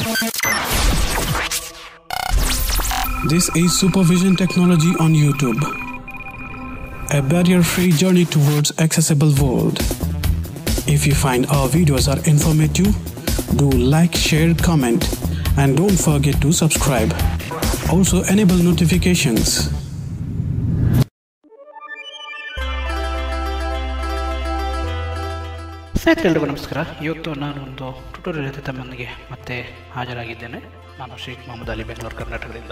This is Supervision Technology on YouTube, a barrier-free journey towards accessible world. If you find our videos are informative, do like, share, comment, and don't forget to subscribe. Also enable notifications. ಸ್ನೇಹಿತರೆಲ್ಲರಿಗೂ ನಮಸ್ಕಾರ ಇವತ್ತು ನಾನು ಒಂದು tutorial ಜೊತೆ ತಮ್ಮೊಂದಿಗೆ ಮತ್ತೆ ಹಾಜರಾಗಿದ್ದೇನೆ ನಾನು ಶೇಖ್ ಮೊಹಮ್ಮದ್ ಅಲಿ ಬೆಂಗಳೂರು ಕರ್ನಾಟಕದಿಂದ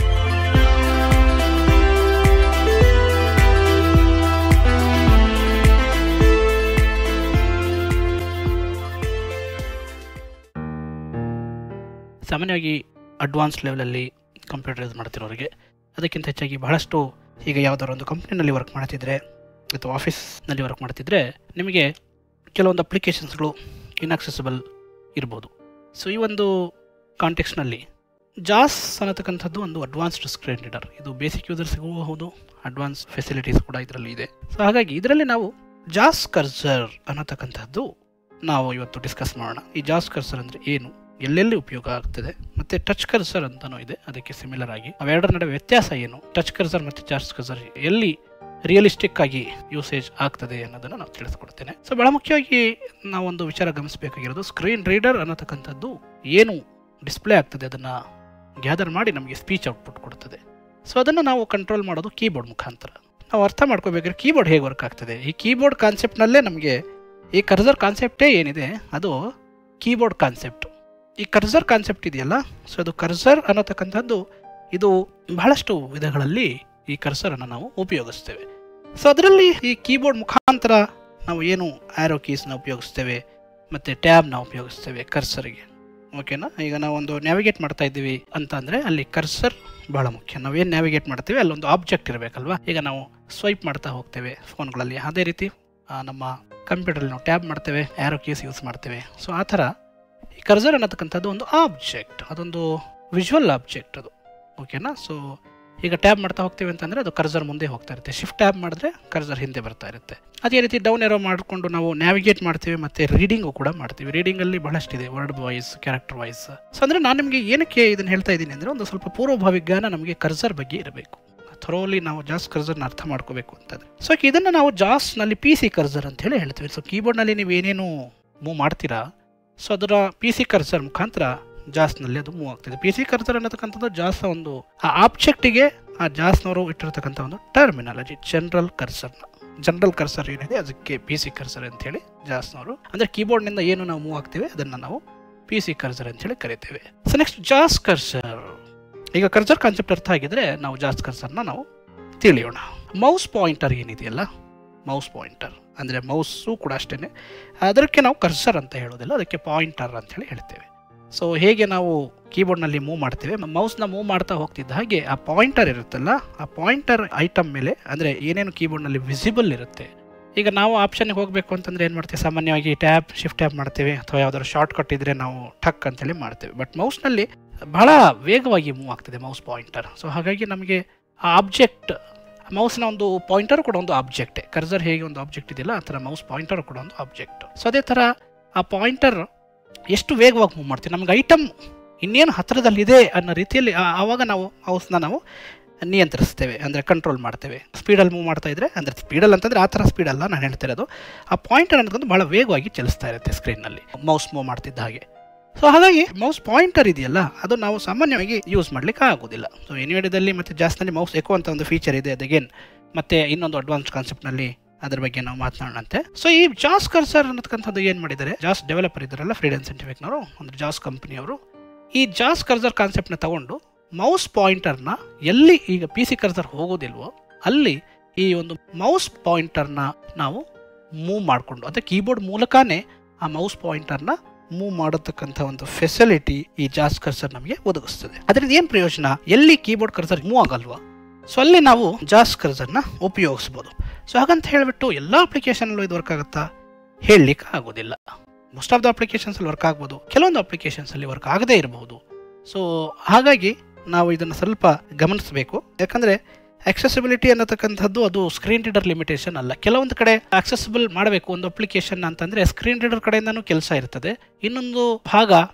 ಸಾಮಾನ್ಯವಾಗಿ ಅಡ್ವಾನ್ಸ್ ಲೆವೆಲಲ್ಲಿ ಕಂಪ್ಯೂಟರ್ ಯೂಸ್ ಮಾಡ್ತಿರೋರಿಗೆ ಅದಕ್ಕಿಂತ ಹೆಚ್ಚಾಗಿ ಬಹಳಷ್ಟು ಈಗ ಯಾವುದಾದ್ರು ಒಂದು ಕಂಪ್ನಿನಲ್ಲಿ ವರ್ಕ್ ಮಾಡ್ತಿದ್ರೆ ಅಥವಾ ಆಫೀಸ್ನಲ್ಲಿ ವರ್ಕ್ ಮಾಡ್ತಿದ್ರೆ ನಿಮಗೆ ಕೆಲವೊಂದು ಅಪ್ಲಿಕೇಶನ್ಸ್ಗಳು ಇನ್ಆಕ್ಸೆಸಿಬಲ್ ಇರ್ಬೋದು ಸೊ ಈ ಒಂದು ಕಾಂಟೆಕ್ಸ್ನಲ್ಲಿ ಜಾಸ್ ಅನ್ನತಕ್ಕಂಥದ್ದು ಒಂದು ಅಡ್ವಾನ್ಸ್ಡ್ ಸ್ಕ್ರೀನ್ ರೀಡರ್ ಇದು ಬೇಸಿಕ್ ಯೂಸರ್ಸ್ಗೂ ಹೌದು ಅಡ್ವಾನ್ಸ್ ಫೆಸಿಲಿಟೀಸ್ ಕೂಡ ಇದರಲ್ಲಿ ಇದೆ ಸೊ ಹಾಗಾಗಿ ಇದರಲ್ಲಿ ನಾವು ಜಾಸ್ ಕರ್ಸರ್ ಅನ್ನತಕ್ಕಂಥದ್ದು ನಾವು ಇವತ್ತು ಡಿಸ್ಕಸ್ ಮಾಡೋಣ ಈ ಜಾಸ್ ಕರ್ಸರ್ ಅಂದರೆ ಏನು ಎಲ್ಲೆಲ್ಲಿ ಉಪಯೋಗ ಆಗ್ತದೆ ಮತ್ತೆ ಟಚ್ ಕರ್ಸರ್ ಅಂತಾನೂ ಇದೆ ಅದಕ್ಕೆ ಸಿಮಿಲರ್ ಆಗಿ ಅವೆರಡರ ನಡುವೆ ವ್ಯತ್ಯಾಸ ಏನು ಟಚ್ ಕರ್ಸರ್ ಮತ್ತು ಜಾಸ್ ಕರ್ಸರ್ ಎಲ್ಲಿ ರಿಯಲಿಸ್ಟಿಕ್ ಆಗಿ ಯೂಸೇಜ್ ಆಗ್ತದೆ ಅನ್ನೋದನ್ನು ನಾವು ತಿಳಿಸ್ಕೊಡ್ತೇನೆ ಸೊ ಬಹಳ ಮುಖ್ಯವಾಗಿ ನಾವೊಂದು ವಿಚಾರ ಗಮನಿಸಬೇಕಾಗಿರೋದು ಸ್ಕ್ರೀನ್ ರೀಡರ್ ಅನ್ನತಕ್ಕಂಥದ್ದು ಏನು ಡಿಸ್ಪ್ಲೇ ಆಗ್ತದೆ ಅದನ್ನು ಗ್ಯಾದರ್ ಮಾಡಿ ನಮಗೆ ಸ್ಪೀಚ್ ಔಟ್ಪುಟ್ ಕೊಡ್ತದೆ ಸೊ ಅದನ್ನು ನಾವು ಕಂಟ್ರೋಲ್ ಮಾಡೋದು ಕೀಬೋರ್ಡ್ ಮುಖಾಂತರ ನಾವು ಅರ್ಥ ಮಾಡ್ಕೋಬೇಕಾದ್ರೆ ಕೀಬೋರ್ಡ್ ಹೇಗೆ ವರ್ಕ್ ಆಗ್ತದೆ ಈ ಕೀಬೋರ್ಡ್ ಕಾನ್ಸೆಪ್ಟ್ನಲ್ಲೇ ನಮಗೆ ಈ ಕರ್ಸರ್ ಕಾನ್ಸೆಪ್ಟೇ ಏನಿದೆ ಅದು ಕೀಬೋರ್ಡ್ ಕಾನ್ಸೆಪ್ಟ್ ಈ ಕರ್ಸರ್ ಕಾನ್ಸೆಪ್ಟ್ ಇದೆಯಲ್ಲ ಸೊ ಅದು ಕರ್ಸರ್ ಅನ್ನತಕ್ಕಂಥದ್ದು ಇದು ಬಹಳಷ್ಟು ವಿಧಗಳಲ್ಲಿ ಈ ಕರ್ಸರನ್ನು ನಾವು ಉಪಯೋಗಿಸ್ತೇವೆ ಸೊ ಅದರಲ್ಲಿ ಈ ಕೀಬೋರ್ಡ್ ಮುಖಾಂತರ ನಾವು ಏನು ಆ್ಯರೋ ಕೀಸ್ನ ಉಪಯೋಗಿಸ್ತೇವೆ ಮತ್ತು ಟ್ಯಾಬ್ನ ಉಪಯೋಗಿಸ್ತೇವೆ ಕರ್ಸರ್ಗೆ ಓಕೆನಾ ಈಗ ನಾವು ಒಂದು ನ್ಯಾವಿಗೇಟ್ ಮಾಡ್ತಾ ಇದ್ದೀವಿ ಅಂತ ಅಂದರೆ ಅಲ್ಲಿ ಕರ್ಸರ್ ಬಹಳ ಮುಖ್ಯ ನಾವೇನು ನ್ಯಾವಿಗೇಟ್ ಮಾಡ್ತೀವಿ ಅಲ್ಲೊಂದು ಆಬ್ಜೆಕ್ಟ್ ಇರಬೇಕಲ್ವಾ ಈಗ ನಾವು ಸ್ವೈಪ್ ಮಾಡ್ತಾ ಹೋಗ್ತೇವೆ ಫೋನ್ಗಳಲ್ಲಿ ಅದೇ ರೀತಿ ಆ, ನಮ್ಮ ಕಂಪ್ಯೂಟರಲ್ಲಿ ನಾವು ಟ್ಯಾಬ್ ಮಾಡ್ತೇವೆ ಆ್ಯರೋ ಕೀಸ್ ಯೂಸ್ ಮಾಡ್ತೇವೆ ಸೊ ಆ ಥರ ಈ ಕರ್ಸರ್ ಅನ್ನತಕ್ಕಂಥದ್ದು ಒಂದು ಆಬ್ಜೆಕ್ಟ್ ಅದೊಂದು ವಿಜುವಲ್ ಆಬ್ಜೆಕ್ಟ್ ಅದು ಓಕೆನಾ ಸೊ ಈಗ ಟ್ಯಾಬ್ ಮಾಡ್ತಾ ಹೋಗ್ತೀವಿ ಅಂತಂದರೆ ಅದು ಕರ್ಸರ್ ಮುಂದೆ ಹೋಗ್ತಾ ಇರುತ್ತೆ ಶಿಫ್ಟ್ ಟ್ಯಾಬ್ ಮಾಡಿದ್ರೆ ಕರ್ಸರ್ ಹಿಂದೆ ಬರ್ತಾ ಇರುತ್ತೆ ಅದೇ ರೀತಿ ಡೌನ್ ಏರೋ ಮಾಡಿಕೊಂಡು ನಾವು ನ್ಯಾವಿಗೇಟ್ ಮಾಡ್ತೀವಿ ಮತ್ತು ರೀಡಿಂಗು ಕೂಡ ಮಾಡ್ತೀವಿ ರೀಡಿಂಗಲ್ಲಿ ಬಹಳಷ್ಟಿದೆ word voice character voice so ಅಂದರೆ ನಾನು ನಿಮಗೆ ಏನಕ್ಕೆ ಇದನ್ನು ಹೇಳ್ತಾ ಇದ್ದೀನಿ ಅಂದರೆ ಒಂದು ಸ್ವಲ್ಪ ಪೂರ್ವಭಾವಿ ಜ್ಞಾನ ನಮಗೆ ಕರ್ಸರ್ ಬಗ್ಗೆ ಇರಬೇಕು ಥರೋಲಿ ನಾವು ಜಾಸ್ ಕರ್ಸರ್ನ ಅರ್ಥ ಮಾಡ್ಕೋಬೇಕು ಅಂತಂದರೆ ಸೊ ಇದನ್ನು ನಾವು ಜಾಸ್ನಲ್ಲಿ ಪಿ ಸಿ ಕರ್ಸರ್ ಅಂತ ಹೇಳಿ ಹೇಳ್ತೀವಿ ಸೊ ಕೀಬೋರ್ಡ್ನಲ್ಲಿ ನೀವು ಏನೇನು ಮೂವ್ ಮಾಡ್ತೀರಾ ಸೊ ಅದರ ಪಿ ಸಿ ಕರ್ಸರ್ ಮುಖಾಂತರ ಜಾಸ್ನಲ್ಲಿ ಅದು ಮೂವ್ ಆಗ್ತಿದೆ ಪಿ ಸಿ ಕರ್ಸರ್ ಅನ್ನತಕ್ಕಂಥದ್ದು ಜಾಸ್ ಒಂದು ಆ ಆಬ್ಜೆಕ್ಟಿಗೆ ಆ ಜಾಸ್ನವರು ಇಟ್ಟಿರ್ತಕ್ಕಂಥ ಒಂದು ಟರ್ಮಿನಾಲಜಿ ಜನರಲ್ ಕರ್ಸರ್ನ ಜನರಲ್ ಕರ್ಸರ್ ಏನಿದೆ ಅದಕ್ಕೆ ಪಿ ಸಿ ಕರ್ಸರ್ ಅಂತ ಹೇಳಿ ಜಾಸ್ನವರು ಅಂದರೆ ಕೀಬೋರ್ಡ್ನಿಂದ ಏನು ನಾವು ಮೂವ್ ಆಗ್ತೇವೆ ಅದನ್ನು ನಾವು ಪಿ ಸಿ ಕರ್ಸರ್ ಅಂತ ಹೇಳಿ ಕರಿತೇವೆ ಸೊ ನೆಕ್ಸ್ಟ್ ಜಾಸ್ ಕರ್ಸರ್ ಈಗ ಕರ್ಸರ್ ಕಾನ್ಸೆಪ್ಟ್ ಅರ್ಥ ಆಗಿದ್ರೆ ನಾವು ಜಾಸ್ ಕರ್ಸರ್ನ ನಾವು ತಿಳಿಯೋಣ ಮೌಸ್ ಪಾಯಿಂಟರ್ ಏನಿದೆಯಲ್ಲ ಮೌಸ್ ಪಾಯಿಂಟರ್ ಅಂದರೆ ಮೌಸು ಕೂಡ ಅಷ್ಟೇ ಅದಕ್ಕೆ ನಾವು ಕರ್ಸರ್ ಅಂತ ಹೇಳೋದಿಲ್ಲ ಅದಕ್ಕೆ ಪಾಯಿಂಟರ್ ಅಂತ ಹೇಳಿ ಹೇಳ್ತೇವೆ ಸೊ ಹೇಗೆ ನಾವು ಕೀಬೋರ್ಡ್ನಲ್ಲಿ ಮೂವ್ ಮಾಡ್ತೇವೆ ಮೌಸ್ನ ಮೂವ್ ಮಾಡ್ತಾ ಹೋಗ್ತಿದ್ದ ಹಾಗೆ ಆ ಪಾಯಿಂಟರ್ ಇರುತ್ತಲ್ಲ ಆ ಪಾಯಿಂಟರ್ ಐಟಮ್ ಮೇಲೆ ಅಂದರೆ ಏನೇನು ಕೀಬೋರ್ಡ್ನಲ್ಲಿ ವಿಸಿಬಲ್ ಇರುತ್ತೆ ಈಗ ನಾವು ಆಪ್ಷನ್ಗೆ ಹೋಗಬೇಕು ಅಂತಂದ್ರೆ ಏನು ಮಾಡ್ತೀವಿ ಸಾಮಾನ್ಯವಾಗಿ ಟ್ಯಾಬ್ ಶಿಫ್ಟ್ ಟ್ಯಾಬ್ ಮಾಡ್ತೇವೆ ಅಥವಾ ಯಾವ್ದಾದ್ರು ಶಾರ್ಟ್ ಕಟ್ ಇದ್ರೆ ನಾವು ಟಕ್ ಅಂತೇಳಿ ಮಾಡ್ತೇವೆ ಬಟ್ ಮೌಸ್ನಲ್ಲಿ ಬಹಳ ವೇಗವಾಗಿ ಮೂವ್ ಆಗ್ತದೆ ಮೌಸ್ ಪಾಯಿಂಟರ್ ಸೊ ಹಾಗಾಗಿ ನಮಗೆ ಆ ಆಬ್ಜೆಕ್ಟ್ ಮೌಸ್ನ ಒಂದು ಪಾಯಿಂಟರ್ ಕೂಡ ಒಂದು ಆಬ್ಜೆಕ್ಟೇ ಕರ್ಸರ್ ಹೇಗೆ ಒಂದು ಆಬ್ಜೆಕ್ಟ್ ಇದೆಯಲ್ಲ ಆ ಥರ ಮೌಸ್ ಪಾಯಿಂಟರ್ ಕೂಡ ಒಂದು ಆಬ್ಜೆಕ್ಟ್ ಸೊ ಅದೇ ಥರ ಆ ಪಾಯಿಂಟರ್ ಎಷ್ಟು ವೇಗವಾಗಿ ಮೂವ್ ಮಾಡ್ತೀವಿ ನಮ್ಗೆ ಐಟಮ್ ಇನ್ನೇನು ಹತ್ತಿರದಲ್ಲಿದೆ ಅನ್ನೋ ರೀತಿಯಲ್ಲಿ ಆ- ಆವಾಗ ನಾವು ಮೌಸ್ನ ನಾವು ನಿಯಂತ್ರಿಸ್ತೇವೆ ಅಂದರೆ ಕಂಟ್ರೋಲ್ ಮಾಡ್ತೇವೆ ಸ್ಪೀಡಲ್ಲಿ ಮೂವ್ ಮಾಡ್ತಾ ಇದ್ರೆ ಅಂದರೆ ಸ್ಪೀಡಲ್ಲಿ ಅಂತಂದರೆ ಆ ಥರ ಸ್ಪೀಡಲ್ಲ ನಾನು ಹೇಳ್ತಿರೋದು ಆ ಪಾಯಿಂಟರ್ ಅನ್ನೋದು ಬಹಳ ವೇಗವಾಗಿ ಚಲಿಸ್ತಾ ಇರುತ್ತೆ ಸ್ಕ್ರೀನ್ನಲ್ಲಿ ಮೌಸ್ ಮೂವ್ ಮಾಡ್ತಿದ್ದ ಹಾಗೆ ಸೊ ಹಾಗಾಗಿ ಮೌಸ್ ಪಾಯಿಂಟರ್ ಇದೆಯಲ್ಲ ಅದು ನಾವು ಸಾಮಾನ್ಯವಾಗಿ ಯೂಸ್ ಮಾಡ್ಲಿಕ್ಕೆ ಆಗೋದಿಲ್ಲ ಸೊ ಎನಿವೇಡದಲ್ಲಿ ಮತ್ತು ಜಾಸ್ತಿನಲ್ಲಿ ಮೌಸ್ ಎಕೋ ಅಂತ ಒಂದು ಫೀಚರ್ ಇದೆ ಅದಗೇನ್ ಮತ್ತೆ ಇನ್ನೊಂದು ಅಡ್ವಾನ್ಸ್ ಕಾನ್ಸೆಪ್ಟ್ನಲ್ಲಿ ಅದ್ರ ಬಗ್ಗೆ ನಾವು ಮಾತನಾಡೋಣಂತೆ ಸೊ ಈ ಜಾಸ್ ಕರ್ಸರ್ ಅನ್ನತಕ್ಕಂಥದ್ದು ಏನು ಮಾಡಿದ್ದಾರೆ ಜಾಸ್ ಡೆವಲಪರ್ ಇದ್ದಾರಲ್ಲ ಫ್ರೀಡನ್ ಸೈಂಟಿಫಿಕ್ನವರು ಅಂದರೆ ಜಾಸ್ ಕಂಪನಿಯವರು ಈ ಜಾಸ್ ಕರ್ಸರ್ ಕಾನ್ಸೆಪ್ಟ್ನ ತಗೊಂಡು ಮೌಸ್ ಪಾಯಿಂಟರ್ನ ಎಲ್ಲಿ ಈಗ ಪಿ ಸಿ ಕರ್ಸರ್ ಹೋಗೋದಿಲ್ವೋ ಅಲ್ಲಿ ಈ ಒಂದು ಮೌಸ್ ಪಾಯಿಂಟರ್ನ ನಾವು ಮೂವ್ ಮಾಡಿಕೊಂಡು ಅಂದರೆ ಕೀಬೋರ್ಡ್ ಮೂಲಕನೇ ಆ ಮೌಸ್ ಪಾಯಿಂಟರ್ನ ಮೂವ್ ಮಾಡತಕ್ಕಂಥ ಒಂದು ಫೆಸಿಲಿಟಿ ಈ ಜಾಸ್ ಕರ್ಸರ್ ನಮಗೆ ಒದಗಿಸ್ತದೆ ಅದರಿಂದ ಏನು ಪ್ರಯೋಜನ ಎಲ್ಲಿ ಕೀಬೋರ್ಡ್ ಕರ್ಸರ್ ಮೂವ್ ಆಗಲ್ವಾ ಸೊ ಅಲ್ಲಿ ನಾವು ಜಾಸ್ ಕರ್ಸರ್ನ ಉಪಯೋಗಿಸ್ಬೋದು ಸೊ ಹಾಗಂತ ಹೇಳಿಬಿಟ್ಟು ಎಲ್ಲ ಅಪ್ಲಿಕೇಶನಲ್ಲೂ ಇದು ವರ್ಕ್ ಆಗುತ್ತಾ ಹೇಳಲಿಕ್ಕೆ ಆಗೋದಿಲ್ಲ ಮೋಸ್ಟ್ ಆಫ್ ದ ಅಪ್ಲಿಕೇಶನ್ಸಲ್ಲಿ ವರ್ಕ್ ಆಗ್ಬೋದು ಕೆಲವೊಂದು ಅಪ್ಲಿಕೇಶನ್ಸಲ್ಲಿ ವರ್ಕ್ ಆಗದೇ ಇರಬಹುದು ಸೊ ಹಾಗಾಗಿ ನಾವು ಇದನ್ನು ಸ್ವಲ್ಪ ಗಮನಿಸಬೇಕು ಯಾಕಂದರೆ accessibility ಅನ್ನತಕ್ಕಂಥದ್ದು ಅದು ಸ್ಕ್ರೀನ್ ರೀಡರ್ ಲಿಮಿಟೇಷನ್ ಅಲ್ಲ ಕೆಲವೊಂದು ಕಡೆ ಆಕ್ಸೆಸಿಬಲ್ ಮಾಡಬೇಕು ಒಂದು ಅಪ್ಲಿಕೇಶನ್ ಅಂತಂದರೆ ಸ್ಕ್ರೀನ್ ರೀಡರ್ ಕಡೆಯಿಂದನೂ ಕೆಲಸ ಇರ್ತದೆ ಇನ್ನೊಂದು ಭಾಗ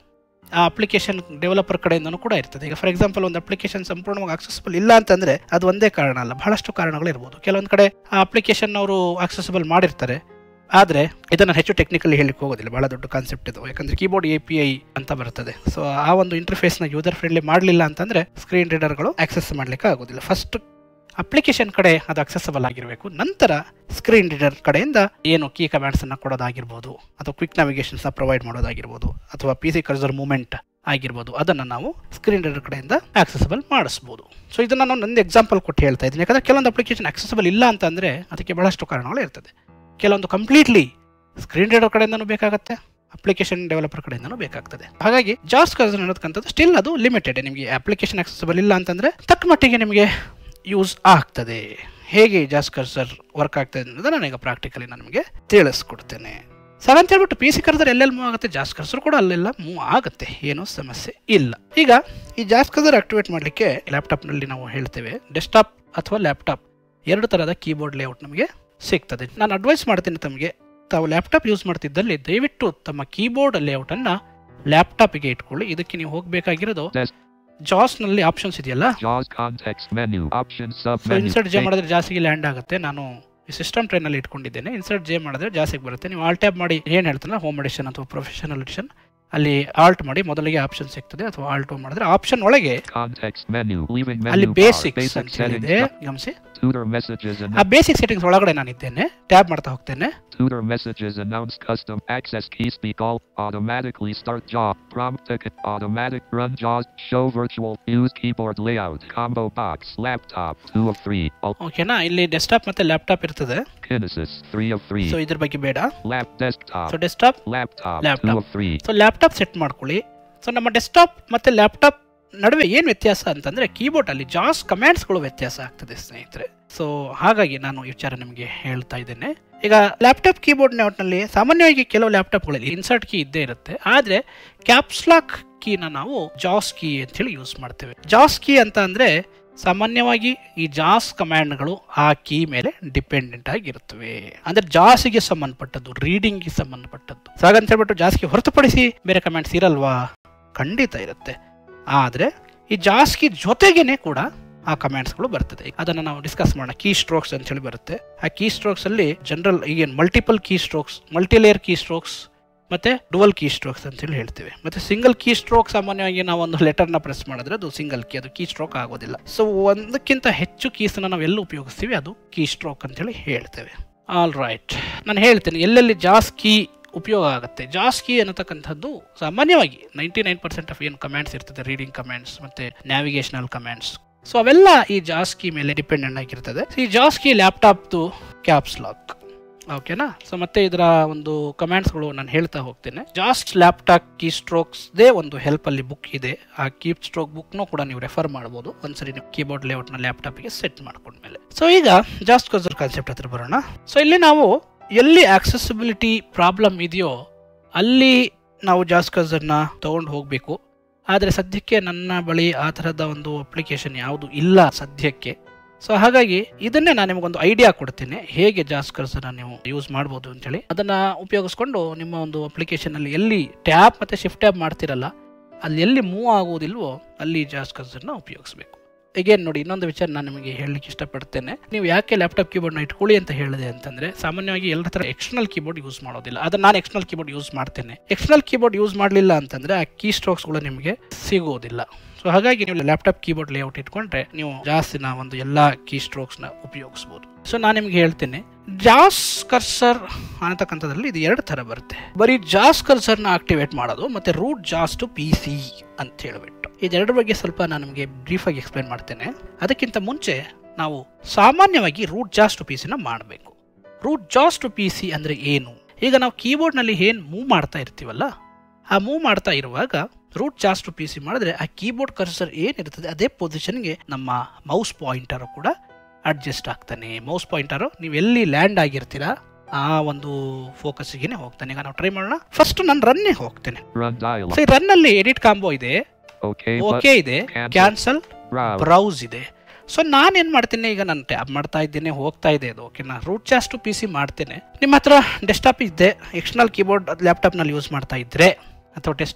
ಆ ಅಪ್ಲಿಕೇಶನ್ ಡೆವಲಪರ್ ಕಡೆಯಿಂದನೂ ಕೂಡ ಇರ್ತದೆ ಈಗ ಫಾರ್ ಎಕ್ಸಾಂಪಲ್ ಒಂದು ಅಪ್ಲಿಕೇಶನ್ ಸಂಪೂರ್ಣವಾಗಿ ಆಕ್ಸೆಸಿಬಲ್ ಇಲ್ಲ ಅಂತಂದ್ರೆ ಅದು ಒಂದೇ ಕಾರಣ ಅಲ್ಲ ಬಹಳಷ್ಟು ಕಾರಣಗಳು ಇರ್ಬೋದು ಕೆಲವೊಂದು ಕಡೆ ಆ ಅಪ್ಲಿಕೇಶನ್ ಅವರು ಆಕ್ಸೆಸಿಬಲ್ ಮಾಡಿರ್ತಾರೆ ಆದರೆ ಇದನ್ನು ಹೆಚ್ಚು ಟೆಕ್ನಿಕಲಿ ಹೇಳಲಿಕ್ಕೆ ಹೋಗೋದಿಲ್ಲ ಬಹಳ ದೊಡ್ಡ ಕಾನ್ಸೆಪ್ಟ್ ಇದು ಯಾಕಂದ್ರೆ ಕೀಬೋರ್ಡ್ ಎ ಪಿ ಐ ಅಂತ ಬರ್ತದೆ ಸೊ ಆ ಒಂದು ಇಂಟರ್ಫೇಸ್ನ ಯೂಸರ್ ಫ್ರೆಂಡ್ಲಿ ಮಾಡಲಿಲ್ಲ ಅಂತಂದ್ರೆ ಸ್ಕ್ರೀನ್ ರೀಡರ್ಗಳು ಆಕ್ಸೆಸ್ ಮಾಡಲಿಕ್ಕೆ ಆಗೋದಿಲ್ಲ ಫಸ್ಟ್ ಅಪ್ಲಿಕೇಶನ್ ಕಡೆ ಅದು ಅಕ್ಸೆಸಬಲ್ ಆಗಿರಬೇಕು ನಂತರ ಸ್ಕ್ರೀನ್ ರೀಡರ್ ಕಡೆಯಿಂದ ಏನು ಕೀ ಕಮಾಂಡ್ಸ್ ಅನ್ನ ಕೊಡೋದಾಗಿರ್ಬೋದು ಅಥವಾ ಕ್ವಿಕ್ ನಾವಿಗೇಷನ್ಸ್ ಪ್ರೊವೈಡ್ ಮಾಡೋದಾಗಿರ್ಬೋದು ಅಥವಾ ಪಿ ಸಿ ಕರ್ಸರ್ ಮೂವ್ಮೆಂಟ್ ಆಗಿರ್ಬೋದು ಅದನ್ನು ನಾವು ಸ್ಕ್ರೀನ್ ರೀಡರ್ ಕಡೆಯಿಂದ ಆಕ್ಸೆಸಬಲ್ ಮಾಡಿಸ್ಬೋದು ಸೊ ಇದನ್ನು ನಾನು ಒಂದು ಎಕ್ಸಾಂಪಲ್ ಕೊಟ್ಟು ಹೇಳ್ತಾ ಇದ್ದೀನಿ ಯಾಕಂದ್ರೆ ಕೆಲವೊಂದು ಅಪ್ಲಿಕೇಶನ್ ಆಕ್ಸೆಸಬಲ್ ಇಲ್ಲ ಅಂತಂದ್ರೆ ಅದಕ್ಕೆ ಬಹಳಷ್ಟು ಕಾರಣಗಳು ಇರ್ತದೆ ಕೆಲವೊಂದು ಕಂಪ್ಲೀಟ್ಲಿ ಸ್ಕ್ರೀನ್ ರೀಡರ್ ಕಡೆಯಿಂದನೂ ಬೇಕಾಗುತ್ತೆ ಅಪ್ಲಿಕೇಶನ್ ಡೆವಲಪರ್ ಕಡೆಯಿಂದನೂ ಬೇಕಾಗ್ತದೆ ಹಾಗಾಗಿ ಜಾಸ್ ಕರ್ಸರ್ ಅನ್ನೋದಕ್ಕಂಥದ್ದು ಸ್ಟಿಲ್ ಅದು ಲಿಮಿಟೆಡ್ ನಿಮಗೆ ಅಪ್ಲಿಕೇಶನ್ ಆಕ್ಸೆಸಬಲ್ ಇಲ್ಲ ಅಂತಂದ್ರೆ ತಕ್ಕ ಮಟ್ಟಿಗೆ ನಿಮಗೆ ಯೂಸ್ ಆಗ್ತದೆ ಹೇಗೆ ಜಾಸ್ ಕರ್ಸರ್ ವರ್ಕ್ ಆಗ್ತದೆ ಅನ್ನೋದನ್ನ ನಾನೀಗ ಪ್ರಾಕ್ಟಿಕಲಿ ನಾನು ನಿಮಗೆ ತಿಳಿಸ್ಕೊಡ್ತೇನೆ ಸರ್ ಅಂತ ಹೇಳ್ಬಿಟ್ಟು ಪಿ ಸಿ ಕರ್ಸರ್ ಎಲ್ಲೆಲ್ಲಿ ಮೂವ್ ಆಗುತ್ತೆ ಜಾಸ್ ಕರ್ಸರ್ ಕೂಡ ಅಲ್ಲೆಲ್ಲ ಮೂವ್ ಆಗುತ್ತೆ ಏನೂ ಸಮಸ್ಯೆ ಇಲ್ಲ ಈಗ ಈ ಜಾಸ್ ಕರ್ಸರ್ ಆಕ್ಟಿವೇಟ್ ಮಾಡಲಿಕ್ಕೆ ಲ್ಯಾಪ್ಟಾಪ್ನಲ್ಲಿ ನಾವು ಹೇಳ್ತೇವೆ ಡೆಸ್ಕ್ಟಾಪ್ ಅಥವಾ ಲ್ಯಾಪ್ಟಾಪ್ ಎರಡು ಥರದ ಕೀಬೋರ್ಡ್ ಲೇಔಟ್ ನಮಗೆ ಸಿಗ್ತದೆ ನಾನು ಅಡ್ವೈಸ್ ಮಾಡ್ತೀನಿ ತಮಗೆ ತಾವು ಲ್ಯಾಪ್ಟಾಪ್ ಯೂಸ್ ಮಾಡ್ತಿದ್ದಲ್ಲಿ ದಯವಿಟ್ಟು ತಮ್ಮ ಕೀಬೋರ್ಡ್ ಲೇಔಟನ್ನು ಲ್ಯಾಪ್ಟಾಪಿಗೆ ಇಟ್ಕೊಳ್ಳಿ ಇದಕ್ಕೆ ನೀವು ಹೋಗಬೇಕಾಗಿರೋದು Desk. ಜಾಸ್ನಲ್ಲಿ ಆಪ್ಷನ್ಸ್ ಇದೆಯಲ್ಲ JAWS context menu. Options so sub menu. Insert J ಮಾಡಿದ್ರೆ ಜಾಸ್ತಿಗೆ ಲ್ಯಾಂಡ್ ಆಗುತ್ತೆ ನಾನು ಸಿಸ್ಟಮ್ ಟ್ರೈನಲ್ಲಿ ಇಟ್ಕೊಂಡಿದ್ದೇನೆ ಇನ್ಸರ್ಟ್ ಜೆ ಮಾಡಿದ್ರೆ ಜಾಸ್ತಿಗೆ ಬರುತ್ತೆ ನೀವು ಆಲ್ ಟ್ಯಾಬ್ ಮಾಡಿ ಏನು ಹೇಳ್ತಾನೆ ಹೋಮ್ ಎಡಿಷನ್ ಅಥವಾ ಪ್ರೊಫೆಷನಲ್ ಎಡಿಷನ್ ಅಲ್ಲಿ ಆಲ್ಟ್ ಮಾಡಿ ಮೊದಲಿಗೆ ಆಪ್ಷನ್ ಸಿಗ್ತದೆ ಅಥವಾ ಆಲ್ಟ್ ಮಾಡಿದ್ರೆ ಆಪ್ಷನ್ ಒಳಗೆ Context menu. Leaving ಅಲ್ಲಿ menu bar. ಬೇಸಿಕ್ಸ್ Basic ಅಂತ settings. ಹೇಳಿದೆ ಗಮನಿಸಿ Tutor messages and ಆ ಬೇಸಿಕ್ ಸೆಟ್ಟಿಂಗ್ಸ್ ಒಳಗಡೆ ನಾನಿದ್ದೇನೆ ಟ್ಯಾಬ್ ಮಾಡ್ತಾ ಹೋಗ್ತೇನೆ Tutor messages announce custom access key speak all automatically start job prompt ticket automatic run JAWS show virtual use keyboard layout combo box laptop 2 of 3 alt ಓಕೆನಾ ಇಲ್ಲಿ desktop ಮತ್ತೆ laptop ಇರ್ತದೆ kinesis 3 of 3 so ಇದ್ರ ಬಗ್ಗೆ ಬೇಡ lap desktop so desktop laptop 2 laptop. of 3 so laptop set ಮಾಡ್ಕೊಳ್ಳಿ so ನಮ್ಮ desktop ಮತ್ತೆ ಲ್ಯಾಪ್ಟಾಪ್ ನಡುವೆ ಏನು ವ್ಯತ್ಯಾಸ ಅಂತಂದ್ರೆ ಕೀಬೋರ್ಡ್ ಅಲ್ಲಿ ಜಾಸ್ ಕಮ್ಯಾಂಡ್ಸ್ಗಳು ವ್ಯತ್ಯಾಸ ಆಗ್ತದೆ ಸ್ನೇಹಿತರೆ ಸೊ ಹಾಗಾಗಿ ನಾನು ಈ ವಿಚಾರ ನಿಮಗೆ ಹೇಳ್ತಾ ಇದ್ದೇನೆ ಈಗ ಲ್ಯಾಪ್ಟಾಪ್ ಕೀಬೋರ್ಡ್ ನಲ್ಲಿ ಸಾಮಾನ್ಯವಾಗಿ ಕೆಲವು ಲ್ಯಾಪ್ಟಾಪ್ಗಳಲ್ಲಿ ಇನ್ಸರ್ಟ್ ಕೀ ಇದ್ದೇ ಇರುತ್ತೆ ಆದ್ರೆ ಕ್ಯಾಪ್ಸ್ಲಾಕ್ ಕೀನ ನಾವು ಜಾಸ್ ಕೀ ಅಂತ ಹೇಳಿ ಯೂಸ್ ಮಾಡ್ತೇವೆ ಜಾಸ್ ಕೀ ಅಂತ ಅಂದ್ರೆ ಸಾಮಾನ್ಯವಾಗಿ ಈ ಜಾಸ್ ಕಮಾಂಡ್ಗಳು ಆ ಕೀ ಮೇಲೆ ಡಿಪೆಂಡೆಂಟ್ ಆಗಿರುತ್ತವೆ ಅಂದ್ರೆ ಜಾಸ್ಗೆ ಸಂಬಂಧಪಟ್ಟದ್ದು ರೀಡಿಂಗ್ಗೆ ಸಂಬಂಧಪಟ್ಟದ್ದು ಸೊ ಹಾಗಂತ ಹೇಳ್ಬಿಟ್ಟು ಜಾಸ್ಗೆ ಹೊರತುಪಡಿಸಿ ಬೇರೆ ಕಮಾಂಡ್ಸ್ ಇರಲ್ವಾ ಖಂಡಿತ ಇರುತ್ತೆ ಆದರೆ ಈ ಜಾಸ್ಕಿ ಜೊತೆಗೇನೆ ಕೂಡ ಆ ಕಮಾಂಡ್ಸ್ಗಳು ಬರ್ತದೆ ಅದನ್ನು ನಾವು ಡಿಸ್ಕಸ್ ಮಾಡೋಣ ಕೀ ಸ್ಟ್ರೋಕ್ಸ್ ಅಂತ ಹೇಳಿ ಬರುತ್ತೆ ಆ ಕೀ ಸ್ಟ್ರೋಕ್ಸ್ ಅಲ್ಲಿ ಜನರಲ್ ಈಗೇನು multiple key strokes multilayer key strokes ಮತ್ತೆ ಡುವಲ್ ಕೀ ಸ್ಟ್ರೋಕ್ಸ್ ಅಂತ ಹೇಳಿ ಹೇಳ್ತೇವೆ ಮತ್ತೆ ಸಿಂಗಲ್ ಕೀ ಸ್ಟ್ರೋಕ್ ಸಾಮಾನ್ಯವಾಗಿ ನಾವು ಒಂದು ಲೆಟರ್ನ ಪ್ರೆಸ್ ಮಾಡಿದ್ರೆ ಅದು ಸಿಂಗಲ್ ಕೀ ಅದು ಕೀ ಸ್ಟ್ರೋಕ್ ಆಗೋದಿಲ್ಲ ಸೊ ಒಂದಕ್ಕಿಂತ ಹೆಚ್ಚು ಕೀಸ್ನ ನಾವು ಎಲ್ಲಿ ಉಪಯೋಗಿಸ್ತೀವಿ ಅದು ಕೀ ಸ್ಟ್ರೋಕ್ ಅಂತ ಹೇಳಿ ಹೇಳ್ತೇವೆ ಆಲ್ ರೈಟ್ ನಾನು ಹೇಳ್ತೇನೆ ಎಲ್ಲೆಲ್ಲಿ ಜಾಸ್ ಕೀ ಉಪಯೋಗ ಆಗುತ್ತೆ ಜಾಸ್ ಕೀ ಅನ್ನತಕ್ಕಂಥದ್ದು ಸಾಮಾನ್ಯವಾಗಿ ನೈಂಟಿ ನೈನ್ ಪರ್ಸೆಂಟ್ ಆಫ್ ಏನು ಕಮ್ಯಾಂಡ್ಸ್ ಇರ್ತದೆ ರೀಡಿಂಗ್ ಕಮ್ಯಾಂಡ್ಸ್ ಮತ್ತೆ ನ್ಯಾವಿಗೇಷನಲ್ ಕಮ್ಯಾಂಡ್ಸ್ ಸೊ ಅವೆಲ್ಲ ಈ ಜಾಸ್ ಕೀ ಮೇಲೆ ಡಿಪೆಂಡೆಂಟ್ ಆಗಿರ್ತದೆ So, ಈ ಜಾಸ್ ಕೀ ಲ್ಯಾಪ್ಟಾಪ್ದು ಕ್ಯಾಪ್ಸ್ ಲಾಕ್ ಓಕೆನಾ ಸೊ ಮತ್ತೆ ಇದರ ಒಂದು ಕಮ್ಯಾಂಡ್ಸ್ಗಳು ನಾನು ಹೇಳ್ತಾ ಹೋಗ್ತೇನೆ ಜಾಸ್ಟ್ ಲ್ಯಾಪ್ಟಾಪ್ ಕೀ ಸ್ಟ್ರೋಕ್ಸ್ದೇ ಒಂದು ಹೆಲ್ಪ್ ಅಲ್ಲಿ ಬುಕ್ ಇದೆ ಆ ಕೀ ಸ್ಟ್ರೋಕ್ ಬುಕ್ನು ಕೂಡ ನೀವು ರೆಫರ್ ಮಾಡ್ಬೋದು ಒಂದ್ಸರಿ ನೀವು ಕೀಬೋರ್ಡ್ ಲೇಔಟ್ನ ಲ್ಯಾಪ್ಟಾಪ್ಗೆ ಸೆಟ್ ಮಾಡ್ಕೊಂಡ್ಮೇಲೆ ಸೊ ಈಗ ಜಾಸ್ಟ್ ಕರ್ಸರ್ ಕಾನ್ಸೆಪ್ಟ್ ಹತ್ರ ಬರೋಣ ಸೊ ಇಲ್ಲಿ ನಾವು ಎಲ್ಲಿ ಆಕ್ಸೆಸಿಬಿಲಿಟಿ ಪ್ರಾಬ್ಲಮ್ ಇದೆಯೋ ಅಲ್ಲಿ ನಾವು ಜಾಸ್ ಕರ್ಸರ್ನ ತಗೊಂಡು ಹೋಗಬೇಕು ಆದರೆ ಸದ್ಯಕ್ಕೆ ನನ್ನ ಬಳಿ ಆ ಥರದ ಒಂದು ಅಪ್ಲಿಕೇಶನ್ ಯಾವುದು ಇಲ್ಲ ಸದ್ಯಕ್ಕೆ ಸೊ ಹಾಗಾಗಿ ಇದನ್ನೇ ನಾನು ನಿಮಗೊಂದು ಐಡಿಯಾ ಕೊಡ್ತೇನೆ ಹೇಗೆ ಜಾಸ್ ಕರ್ಸರ್ನ ನೀವು ಯೂಸ್ ಮಾಡ್ಬೋದು ಅಂತೇಳಿ ಅದನ್ನ ಉಪಯೋಗಿಸ್ಕೊಂಡು ನಿಮ್ಮ ಒಂದು ಅಪ್ಲಿಕೇಶನ್ ಅಲ್ಲಿ ಎಲ್ಲಿ ಟ್ಯಾಬ್ ಮತ್ತೆ ಶಿಫ್ಟ್ ಟ್ಯಾಬ್ ಮಾಡ್ತಿರಲ್ಲ ಅಲ್ಲಿ ಎಲ್ಲಿ ಮೂವ್ ಆಗುವುದಿಲ್ವೋ ಅಲ್ಲಿ ಜಾಸ್ ಕರ್ಸರ್ನ ಉಪಯೋಗಿಸಬೇಕು ಈಗೇನು ನೋಡಿ ಇನ್ನೊಂದು ವಿಚಾರ ನಾನು ನಿಮಗೆ ಹೇಳಲಿಕ್ಕೆ ಇಷ್ಟಪಡ್ತೇನೆ ನೀವು ಯಾಕೆ ಲ್ಯಾಪ್ಟಾಪ್ ಕೀಬೋರ್ಡ್ನ ಇಟ್ಕೊಳ್ಳಿ ಅಂತ ಹೇಳಿದೆ ಅಂತಂದ್ರೆ ಸಾಮಾನ್ಯವಾಗಿ ಎಲ್ಲ ಥರ ಎಕ್ಸ್ಟರ್ನಲ್ ಕೀಬೋರ್ಡ್ ಯೂಸ್ ಮಾಡೋದಿಲ್ಲ ಅದನ್ನ ನಾನು ಎಕ್ಸ್ಟರ್ನಲ್ ಕೀಬೋರ್ಡ್ ಯೂಸ್ ಮಾಡ್ತೇನೆ ಎಕ್ಸ್ಟರ್ನಲ್ ಕೀಬೋರ್ಡ್ ಯೂಸ್ ಮಾಡಲಿಲ್ಲ ಅಂತಂದ್ರೆ ಆ ಕೀ ಸ್ಟ್ರೋಕ್ಸ್ಗಳು ನಿಮಗೆ ಸಿಗೋದಿಲ್ಲ ಸೊ ಹಾಗಾಗಿ ನೀವು ಲ್ಯಾಪ್ಟಾಪ್ ಕೀಬೋರ್ಡ್ ಲೇಔಟ್ ಇಟ್ಕೊಂಡ್ರೆ ನೀವು ಜಾಸ್ತಿನ ಒಂದು ಎಲ್ಲಾ ಕೀ ಸ್ಟ್ರೋಕ್ಸ್ನ ಉಪಯೋಗಿಸ್ಬೋದು ಸೊ ನಾನು ನಿಮ್ಗೆ ಹೇಳ್ತೇನೆ ಜಾಸ್ ಕರ್ಸರ್ ಅನ್ನತಕ್ಕಂಥದ್ರಲ್ಲಿ ಇದು ಎರಡು ಥರ ಬರುತ್ತೆ ಬರೀ ಜಾಸ್ ಕರ್ಸರ್ನ ಆಕ್ಟಿವೇಟ್ ಮಾಡೋದು ಮತ್ತೆ ರೂಟ್ ಜಾಸ್ ಟು ಪಿ ಸಿ ಅಂತ ಹೇಳ್ಬಿಟ್ಟು ಇದೆರಡರ ಬಗ್ಗೆ ಸ್ವಲ್ಪ ನಾನು ನಿಮಗೆ ಬ್ರೀಫ್ ಆಗಿ ಎಕ್ಸ್ಪ್ಲೈನ್ ಮಾಡ್ತೇನೆ ಅದಕ್ಕಿಂತ ಮುಂಚೆ ನಾವು ಸಾಮಾನ್ಯವಾಗಿ ರೂಟ್ ಜಾಸ್ ಟು ಪಿ ಸಿನ ಮಾಡಬೇಕು ರೂಟ್ ಜಾಸ್ ಟು ಪಿ ಸಿ ಅಂದರೆ ಏನು ಈಗ ನಾವು ಕೀಬೋರ್ಡ್ನಲ್ಲಿ ಏನು ಮೂವ್ ಮಾಡ್ತಾ ಇರ್ತೀವಲ್ಲ ಆ ಮೂವ್ ಮಾಡ್ತಾ ಇರುವಾಗ ರೂಟ್ ಜಾಸ್ ಟು ಪಿ ಸಿ ಮಾಡಿದ್ರೆ ಆ ಕೀಬೋರ್ಡ್ ಕರ್ಸರ್ ಏನಿರ್ತದೆ ಅದೇ ಪೊಸಿಷನ್ಗೆ ನಮ್ಮ ಮೌಸ್ ಪಾಯಿಂಟರು ಕೂಡ ಅಡ್ಜಸ್ಟ್ ಆಗ್ತಾನೆ ಮೌಸ್ ಪಾಯಿಂಟರು ನೀವು ಎಲ್ಲಿ ಲ್ಯಾಂಡ್ ಆಗಿರ್ತೀರಾ ಆ ಒಂದು ಫೋಕಸ್ಗೆ ಹೋಗ್ತಾನೆ ಈಗ ನಾವು ಟ್ರೈ ಮಾಡೋಣ ಫಸ್ಟ್ ನಾನು ರನ್ನೇ ಹೋಗ್ತೇನೆ Run dialog. ಸೊ ಈ ರನ್ ಅಲ್ಲಿ ಎಡಿಟ್ ಕಾಂಬೋ ಇದೆ Okay. ಓಕೆ ಇದೆ cancel. Cancel Browse. ಬ್ರೌಸ್ ಇದೆ ಸೊ ನಾನು ಏನು ಮಾಡ್ತೀನಿ ಈಗ ನಾನು ಟ್ಯಾಬ್ ಮಾಡ್ತಾ ಇದ್ದೇನೆ ಹೋಗ್ತಾ ಇದೆ ಅದು ಓಕೆನಾ ರೂಟ್ ಚಾಸ್ ಟು ಪಿ ಸಿ ಮಾಡ್ತೇನೆ ನಿಮ್ಮ ಹತ್ರ ಡೆಸ್ಕ್ಟಾಪ್ ಇದೆ ಎಕ್ಸ್ಟರ್ನಲ್ ಕೀಬೋರ್ಡ್ ಲ್ಯಾಪ್ಟಾಪ್ನಲ್ಲಿ ಯೂಸ್ ಮಾಡ್ತಾ ಇದ್ರೆ ಅಥವಾ ಡೆಸ್ಕ್ಟಾಪ್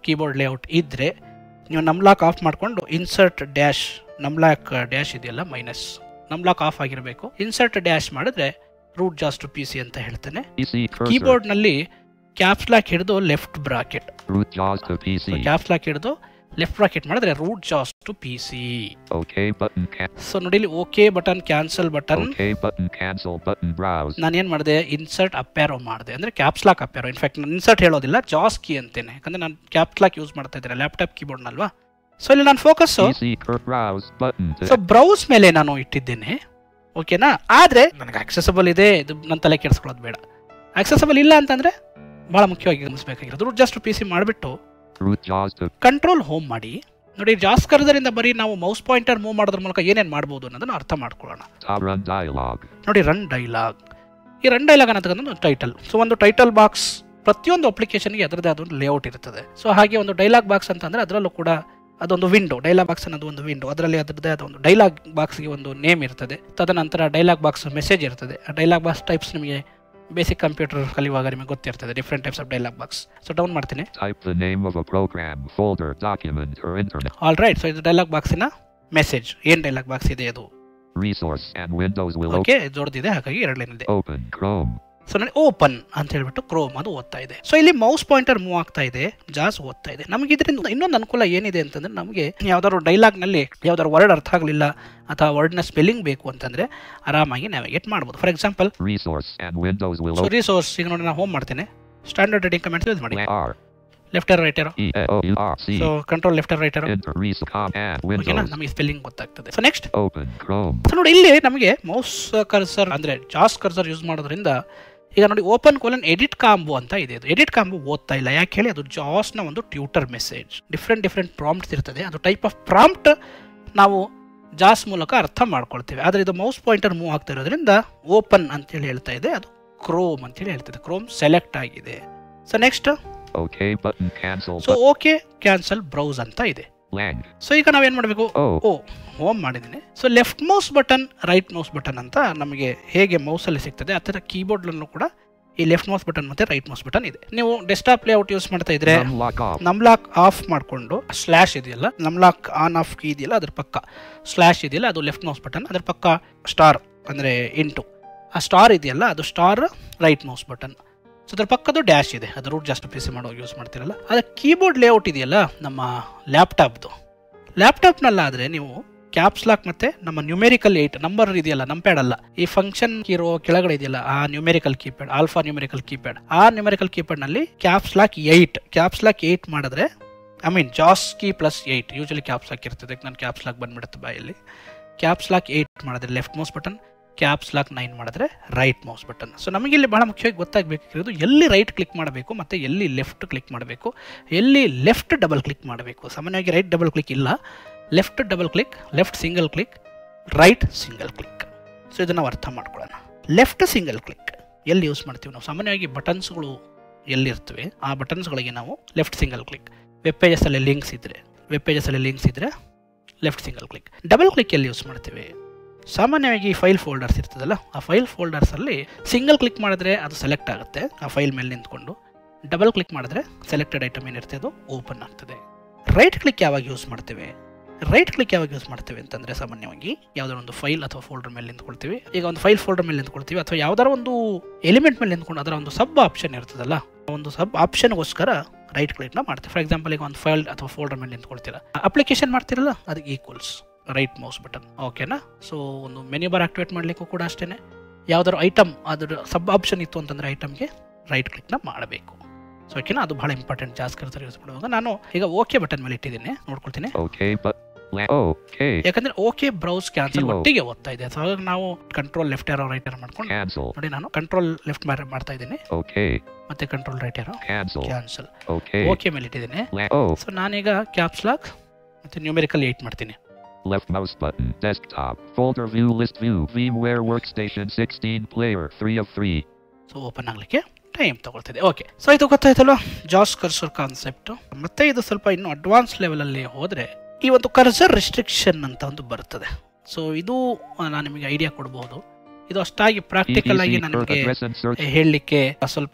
ಕೀಬೋರ್ಡ್ ಲೇಔಟ್ ಇದ್ದರೆ ನೀವು ನಮ್ಲಾಕ್ ಆಫ್ ಮಾಡಿಕೊಂಡು ಇನ್ಸರ್ಟ್ ಡ್ಯಾಶ್ ನಮ್ಲಾಕ್ ಡ್ಯಾಶ್ ಇದೆಯಲ್ಲ ಮೈನಸ್ ನಮ್ಲಾಕ್ ಆಫ್ ಆಗಿರಬೇಕು ಇನ್ಸರ್ಟ್ ಡ್ಯಾಶ್ ಮಾಡಿದ್ರೆ ರೂಟ್ ಜಾಸ್ ಟು ಪಿ ಸಿ ಅಂತ ಹೇಳ್ತೇನೆ PC cursor. ಕೀಬೋರ್ಡ್ನಲ್ಲಿ ಕ್ಯಾಪ್ಸ್ ಲಾಕ್ ಹಿಡಿದು left bracket Root JAWS to PC. Caps lock ಹಿಡಿದು ಲೆಫ್ಟ್ ಬ್ರಾಕೆಟ್ ಮಾಡಿದ್ರೆ ರೂಟ್ ಜಾಸ್ to P C OK button. Can- ಸೊ ನೋಡಿ ಇಲ್ಲಿ okay button cancel button OK button. Cancel button. Browse. ನಾನು ಏನು ಮಾಡಿದೆ ಇನ್ಸರ್ಟ್ ಅಪ್ಯಾರೋ ಮಾಡಿದೆ ಅಂದರೆ ಕ್ಯಾಪ್ಸ್ ಲಾಕ್ ಅಪ್ಯಾರೋ ಇನ್ಫ್ಯಾಕ್ಟ್ ನಾನು ಇನ್ಸರ್ಟ್ ಹೇಳೋದಿಲ್ಲ ಜಾಸ್ ಕೀ ಅಂತೇನೆ ಯಾಕಂದರೆ ನಾನು ಕ್ಯಾಪ್ಸ್ ಲಾಕ್ ಯೂಸ್ ಮಾಡ್ತಾ ಇದ್ದೇನೆ ಲ್ಯಾಪ್ಟಾಪ್ ಕೀಬೋರ್ಡ್ನಲ್ವಾ ಸೊ ಇಲ್ಲಿ ನಾನು focus PC cur- browse button. To so browse ಮೇಲೆ ನಾನು ಇಟ್ಟಿದ್ದೇನೆ ಓಕೆನಾ ಆದರೆ ನನಗೆ ಆಕ್ಸೆಸಬಲ್ ಇದೆ ಇದು ನನ್ನ ತಲೆ ಕೆಡಿಸ್ಕೊಳ್ಳೋದು ಬೇಡ ಆಕ್ಸೆಸಬಲ್ ಇಲ್ಲ ಅಂತಂದರೆ ಭಾಳ ಮುಖ್ಯವಾಗಿ ಗಮನಿಸಬೇಕಾಗಿರೋದು ರೂಟ್ ಜಸ್ಟ್ ಪಿ ಸಿ ಮಾಡಿಬಿಟ್ಟು root JAWS to control home ಮಾಡಿ ನೋಡಿ ಜಾಸ್ ಕರೆದರಿಂದ ಬರೀ ನಾವು ಮೌಸ್ ಪಾಯಿಂಟರ್ ಮೂವ್ ಮಾಡೋದ್ರ ಮೂಲಕ ಏನೇನು ಮಾಡ್ಬೋದು ಅನ್ನೋದನ್ನ ಅರ್ಥ ಮಾಡ್ಕೊಳ್ಳೋಣ top run dialog. ನೋಡಿ ರನ್ ಡೈಲಾಗ್ ಈ ರನ್ ಡೈಲಾಗ್ ಅನ್ನತಕ್ಕಂಥ ಒಂದು ಟೈಟಲ್ ಸೊ ಒಂದು ಟೈಟಲ್ ಬಾಕ್ಸ್ ಪ್ರತಿಯೊಂದು ಅಪ್ಲಿಕೇಶನ್ಗೆ ಅದರದೇ ಆದ ಒಂದು ಲೇಔಟ್ ಇರ್ತದೆ ಸೊ ಹಾಗೆ ಒಂದು ಡೈಲಾಗ್ ಬಾಕ್ಸ್ ಅಂತಂದ್ರೆ ಅದರಲ್ಲೂ ಕೂಡ ಅದೊಂದು ವಿಂಡೋ ಡೈಲಾಗ್ ಬಾಕ್ಸ್ ಅನ್ನೋದು ಒಂದು ವಿಂಡೋ ಅದರಲ್ಲಿ ಅದರದೇ ಆದ ಒಂದು ಡೈಲಾಗ್ ಬಾಕ್ಸ್ಗೆ ಒಂದು ನೇಮ್ ಇರ್ತದೆ ತದನಂತರ ಡೈಲಾಗ್ ಬಾಕ್ಸ್ ಮೆಸೇಜ್ ಇರ್ತದೆ ಆ ಡೈಲಾಗ್ ಬಾಕ್ಸ್ ಟೈಪ್ಸ್ ನಿಮಗೆ ಬೇಸಿಕ್ ಕಂಪ್ಯೂಟರ್ ಕಲಿಯುವಾಗ ನಿಮಗೆ ಗೊತ್ತಿರ್ತದೆ different types of dialog box so down ಮಾಡ್ತೀನಿ Type the name of a program, folder, document, or internet. All right so ಇದು ಡೈಲಾಗ್ ಬಾಕ್ಸಿನ ಮೆಸೇಜ್ ಏನು ಡೈಲಾಗ್ ಬಾಕ್ಸ್ ಇದೆ ಅದು Resource and Windows will okay ಜೋಡ್ದಿದೆ ಹಾಗಾಗಿ ಎರಡು ಲೈನ್ ಇದೆ open. Chrome. ಸೊ ನನಗೆ ಓಪನ್ ಅಂತ ಹೇಳ್ಬಿಟ್ಟು ಕ್ರೋಮ್ ಅದು ಓದ್ತಾ ಇದೆ ಸೊ ಇಲ್ಲಿ ಮೌಸ್ ಪಾಯಿಂಟರ್ ಮೂವ್ ಆಗ್ತಾ ಇದೆ ಜಾಸ್ ಓದ್ತಾ ಇದೆ ನಮಗೆ ಇದರಿಂದ ಇನ್ನೊಂದು ಅನುಕೂಲ ಏನಿದೆ ಅಂತಂದ್ರೆ ನಮಗೆ ಯಾವ್ದಾದ್ರು ಡೈಲಾಗ್ನಲ್ಲಿ ಯಾವ್ದಾದ್ರು ವರ್ಡ್ ಅರ್ಥ ಆಗಲಿಲ್ಲ ಅಥವಾ ವರ್ಡ್ನ ಸ್ಪೆಲ್ಲಿಂಗ್ ಬೇಕು ಅಂತಂದ್ರೆ ಆರಾಮಾಗಿ ನ್ಯಾವಿಗೇಟ್ ಮಾಡ್ಬೋದು for example Resource and Windows will so open. Resource ಈಗ ನೋಡಿ ನಾನು ಹೋಮ್ ಮಾಡ್ತೇನೆ ಸ್ಟ್ಯಾಂಡರ್ಡ್ ರೆಡಿಂಗ್ ಕಮೆಂಟ್ಸ್ ಯೂಸ್ ಮಾಡಿ R. ಲೆಫ್ಟ್ ರೈಟ್ ಇರೋ E O U R C. So control left right ಇರೋ Enter res command ಓಕೆನಾ Windows. ನಮಗೆ ಸ್ಪೆಲ್ಲಿಂಗ್ ಗೊತ್ತಾಗ್ತದೆ ಸೊ ನೆಕ್ಸ್ಟ್ Open Chrome. ಸೊ ನೋಡಿ ಇಲ್ಲಿ ನಮಗೆ ಮೌಸ್ ಕರ್ಸರ್ ಅಂದ್ರೆ ಜಾಸ್ ಕರ್ಸರ್ ಯೂಸ್ ಮಾಡೋದ್ರಿಂದ ಈಗ ನೋಡಿ ಓಪನ್ ಕೋಲನ್ ಎಡಿಟ್ ಕಾಂಬೋ ಅಂತ ಇದೆ ಅದು ಎಡಿಟ್ ಕಾಂಬೋ ಓದ್ತಾ ಇಲ್ಲ ಯಾಕೆ ಹೇಳಿ ಅದು ಜಾಸ್ನ ಒಂದು tutor message different different prompts ಇರ್ತದೆ ಅದು ಟೈಪ್ ಆಫ್ ಪ್ರಾಂಪ್ಟ್ ನಾವು ಜಾಸ್ ಮೂಲಕ ಅರ್ಥ ಮಾಡ್ಕೊಳ್ತೇವೆ ಆದರೆ ಇದು ಮೌಸ್ ಪಾಯಿಂಟರ್ ಮೂವ್ ಆಗ್ತಾ ಇರೋದ್ರಿಂದ ಓಪನ್ ಅಂತೇಳಿ ಹೇಳ್ತಾ ಇದೆ ಅದು ಕ್ರೋಮ್ ಅಂತೇಳಿ ಹೇಳ್ತದೆ ಕ್ರೋಮ್ ಸೆಲೆಕ್ಟ್ ಆಗಿದೆ so next OK button. Cancel so button. Okay cancel browse ಅಂತ ಇದೆ Lang. ಸೊ ಈಗ ನಾವೇನು ಮಾಡಬೇಕು O. ಓ ಹೋಮ್ ಮಾಡಿದ್ದೀನಿ so left mouse button right mouse button ಅಂತ ನಮಗೆ ಹೇಗೆ ಮೌಸಲ್ಲಿ ಸಿಗ್ತದೆ ಆ ಥರ ಕೀಬೋರ್ಡ್ಲಲ್ಲೂ ಕೂಡ ಈ ಲೆಫ್ಟ್ ಮೌಸ್ ಬಟನ್ ಮತ್ತೆ ರೈಟ್ ಮೌಸ್ ಬಟನ್ ಇದೆ ನೀವು ಡೆಸ್ಕ್ಟಾಪ್ ಲೇಔಟ್ ಯೂಸ್ ಮಾಡ್ತಾ ಇದ್ರೆ Unlock off. ನಮ್ಲಾಕ್ ಆಫ್ ಮಾಡಿಕೊಂಡು ಸ್ಲ್ಯಾಶ್ ಇದೆಯಲ್ಲ ನಮ್ಲಾಕ್ ಆನ್ ಆಫ್ ಕೀ ಇದೆಯಲ್ಲ ಅದ್ರ ಪಕ್ಕ ಸ್ಲ್ಯಾಶ್ ಇದೆಯಲ್ಲ ಅದು ಲೆಫ್ಟ್ ಮೌಸ್ ಬಟನ್ ಅದ್ರ ಪಕ್ಕ ಸ್ಟಾರ್ ಅಂದರೆ ಇಂಟು ಆ ಸ್ಟಾರ್ ಇದೆಯಲ್ಲ ಅದು star right mouse button so ಅದ್ರ ಪಕ್ಕದ್ದು ಡ್ಯಾಶ್ ಇದೆ ಅದು ರೂಟ್ ಜಾಸ್ಟ್ ಪಿ ಸಿ ಮಾಡುವಾಗ ಯೂಸ್ ಮಾಡ್ತಿರಲ್ಲ ಅದ್ರ ಕೀಬೋರ್ಡ್ ಲೇಔಟ್ ಇದೆಯಲ್ಲ ನಮ್ಮ ಲ್ಯಾಪ್ಟಾಪ್ದು ಲ್ಯಾಪ್ಟಾಪ್ನಲ್ಲಾದರೆ ನೀವು ಕ್ಯಾಪ್ಸ್ ಲಾಕ್ ಮತ್ತೆ ನಮ್ಮ ನ್ಯೂಮೆರಿಕಲ್ ಏಟ್ ನಂಬರ್ ಇದೆಯಲ್ಲ ನಂಪ್ಯಾಡ್ ಅಲ್ಲ ಈ ಫಂಕ್ಷನ್ ಇರೋ ಕೆಳಗಡೆ ಇದೆಯಲ್ಲ ಆ numerical keypad alpha numerical keypad ಆ ನ್ಯೂಮೆರಿಕಲ್ ಕೀಪ್ಯಾಡ್ ನಲ್ಲಿ caps lock eight caps lock eight ಮಾಡಿದ್ರೆ ಐ ಮೀನ್ ಜಾಸ್ key plus eight usually caps lock ಇರ್ತದೆ ನಾನು ಕ್ಯಾಪ್ಸ್ ಲಾಕ್ ಬಂದ್ಬಿಡುತ್ತೆ ಬಾಯಲ್ಲಿ ಕ್ಯಾಪ್ಸ್ ಲಾಕ್ ಏಟ್ ಮಾಡಿದ್ರೆ left mouse button caps lock nine ಮಾಡಿದ್ರೆ ರೈಟ್ ಮೌಸ್ ಬಟನ್ ಸೊ ನಮಗೆ ಇಲ್ಲಿ ಬಹಳ ಮುಖ್ಯವಾಗಿ ಗೊತ್ತಾಗಬೇಕಿರೋದು ಎಲ್ಲಿ ರೈಟ್ ಕ್ಲಿಕ್ ಮಾಡಬೇಕು ಮತ್ತು ಎಲ್ಲಿ ಲೆಫ್ಟ್ ಕ್ಲಿಕ್ ಮಾಡಬೇಕು ಎಲ್ಲಿ ಲೆಫ್ಟ್ ಡಬಲ್ ಕ್ಲಿಕ್ ಮಾಡಬೇಕು ಸಾಮಾನ್ಯವಾಗಿ ರೈಟ್ ಡಬಲ್ ಕ್ಲಿಕ್ ಇಲ್ಲ left double click left single click right single click so ಇದನ್ನು ನಾವು ಅರ್ಥ ಮಾಡ್ಕೊಳ್ಳೋಣ ಲೆಫ್ಟ್ ಸಿಂಗಲ್ ಕ್ಲಿಕ್ ಎಲ್ಲಿ ಯೂಸ್ ಮಾಡ್ತೀವಿ ನಾವು ಸಾಮಾನ್ಯವಾಗಿ ಬಟನ್ಸ್ಗಳು ಎಲ್ಲಿರ್ತವೆ ಆ ಬಟನ್ಸ್ಗಳಿಗೆ ನಾವು ಲೆಫ್ಟ್ ಸಿಂಗಲ್ ಕ್ಲಿಕ್ ವೆಬ್ ಪೇಜಸಲ್ಲಿ ಲಿಂಕ್ಸ್ ಇದ್ದರೆ ವೆಬ್ ಪೇಜಸಲ್ಲಿ ಲಿಂಕ್ಸ್ ಇದ್ದರೆ left single click double click ಎಲ್ಲಿ ಯೂಸ್ ಮಾಡ್ತೀವಿ ಸಾಮಾನ್ಯವಾಗಿ ಫೈಲ್ ಫೋಲ್ಡರ್ಸ್ ಇರ್ತದಲ್ಲ ಆ ಫೈಲ್ ಫೋಲ್ಡರ್ಸಲ್ಲಿ ಸಿಂಗಲ್ ಕ್ಲಿಕ್ ಮಾಡಿದ್ರೆ ಅದು ಸೆಲೆಕ್ಟ್ ಆಗುತ್ತೆ ಆ ಫೈಲ್ ಮೇಲೆ ನಿಂತ್ಕೊಂಡು ಡಬಲ್ ಕ್ಲಿಕ್ ಮಾಡಿದ್ರೆ ಸೆಲೆಕ್ಟೆಡ್ ಐಟಮ್ ಏನಿರುತ್ತೆ ಅದು ಓಪನ್ ಆಗ್ತದೆ ರೈಟ್ ಕ್ಲಿಕ್ ಯಾವಾಗ ಯೂಸ್ ಮಾಡ್ತೇವೆ ರೈಟ್ ಕ್ಲಿಕ್ ಯಾವಾಗ ಯೂಸ್ ಮಾಡ್ತೇವೆ ಅಂತಂದರೆ ಸಾಮಾನ್ಯವಾಗಿ ಯಾವುದಾದ್ರು ಒಂದು ಫೈಲ್ ಅಥವಾ ಫೋಲ್ಡರ್ ಮೇಲೆ ನಿಂತ್ಕೊಳ್ತೀವಿ ಈಗ ಒಂದು ಫೈಲ್ ಫೋಲ್ಡರ್ ಮೇಲೆ ನಿಂತ್ಕೊಳ್ತೀವಿ ಅಥವಾ ಯಾವ್ದಾರ ಒಂದು ಎಲಿಮೆಂಟ್ ಮೇಲೆ ನಿಂತ್ಕೊಂಡು ಅದರ ಒಂದು ಸಬ್ ಆಪ್ಷನ್ ಇರ್ತದಲ್ಲ ಆ ಒಂದು ಸಬ್ ಆಪ್ಷನ್ಗೋಸ್ಕರ ರೈಟ್ ಕ್ಲಿಕ್ನ ಮಾಡ್ತೀವಿ ಫಾರ್ ಎಕ್ಸಾಂಪಲ್ ಈಗ ಒಂದು ಫೈಲ್ ಅಥವಾ ಫೋಲ್ಡರ್ ಮೇಲೆ ನಿಂತ್ಕೊಳ್ತೀರಾ ಅಪ್ಲಿಕೇಶನ್ ಮಾಡ್ತಿರಲ್ಲ ಅದಕ್ಕೆ ಈಕ್ವಲ್ಸ್ ರೈಟ್ ಮೌಸ್ ಬಟನ್ ಓಕೆನಾ ಸೊ ಒಂದು ಮೆನ್ಯೂ ಬಾರ್ ಆಕ್ಟಿವೇಟ್ ಮಾಡಲಿಕ್ಕೂ ಕೂಡ ಅಷ್ಟೇ ಯಾವ್ದಾದ್ರು ಐಟಮ್ ಅದ್ರ ಸಬ್ ಆಪ್ಷನ್ ಇತ್ತು ಅಂತಂದರೆ ಐಟಮ್ಗೆ ರೈಟ್ ಕ್ಲಿಕ್ನ ಮಾಡಬೇಕು ಸೊ ಓಕೆನಾ ಅದು ಬಹಳ ಇಂಪಾರ್ಟೆಂಟ್ ಜಾಸ್ತಿ ಕರ್ತಾರೆ ಯೂಸ್ ಮಾಡುವಾಗ ನಾನು ಈಗ ಓಕೆ ಬಟನ್ ಮೇಲೆ ಇಟ್ಟಿದ್ದೀನಿ ನೋಡ್ಕೊಳ್ತೀನಿ OK but. La- OK. ಯಾಕಂದ್ರೆ ಓಕೆ ಬ್ರೌಸ್ ಕ್ಯಾನ್ಸಲ್ Kilo. ಒಟ್ಟಿಗೆ ಓದ್ತಾ ಇದೆ ಸೊ ಹಾಗಾಗಿ ನಾವು control left arrow right arrow ಮಾಡ್ಕೊಂಡು Cancel. ನೋಡಿ ನಾನು ಕಂಟ್ರೋಲ್ ಲೆಫ್ಟ್ ಮಾಡ್ತಾ ಇದ್ದೀನಿ OK. ಮತ್ತೆ control right arrow Cancel. Cancel OK. Okay ಮೇಲೆ ಇಟ್ಟಿದ್ದೀನಿ La- O. ಸೊ ನಾನೀಗ ಕ್ಯಾಪ್ಸ್ ಲಾಕ್ ಮತ್ತೆ ನ್ಯೂಮೆರಿಕಲ್ ಏಟ್ ಮಾಡ್ತೀನಿ Left mouse button. Desktop. Folder view list view. VMware workstation 16 player 3 of 3. So open ಆಗಲಿಕ್ಕೆ time ತಗೊಳ್ತಿದೆ ಓಕೆ ಸೊ ಇದು ಗೊತ್ತಾಯ್ತಲ್ವ ಜಾಸ್ ಕರ್ಸರ್ ಕಾನ್ಸೆಪ್ಟ್ ಮತ್ತೆ ಇದು ಸ್ವಲ್ಪ ಇನ್ನು ಅಡ್ವಾನ್ಸ್ ಲೆವೆಲಲ್ಲಿ ಹೋದರೆ ಈ ಒಂದು ಕರ್ಸರ್ ರಿಸ್ಟ್ರಿಕ್ಷನ್ ಅಂತ ಒಂದು ಬರ್ತದೆ ಸೊ ಇದು ಆ, ನಾನು ನಿಮಗೆ ಐಡಿಯಾ ಕೊಡಬಹುದು ಇದು ಅಷ್ಟಾಗಿ ಪ್ರಾಕ್ಟಿಕಲ್ ಆಗಿ EPC ನನಗೆ address and search. ಹೇಳಲಿಕ್ಕೆ ಸ್ವಲ್ಪ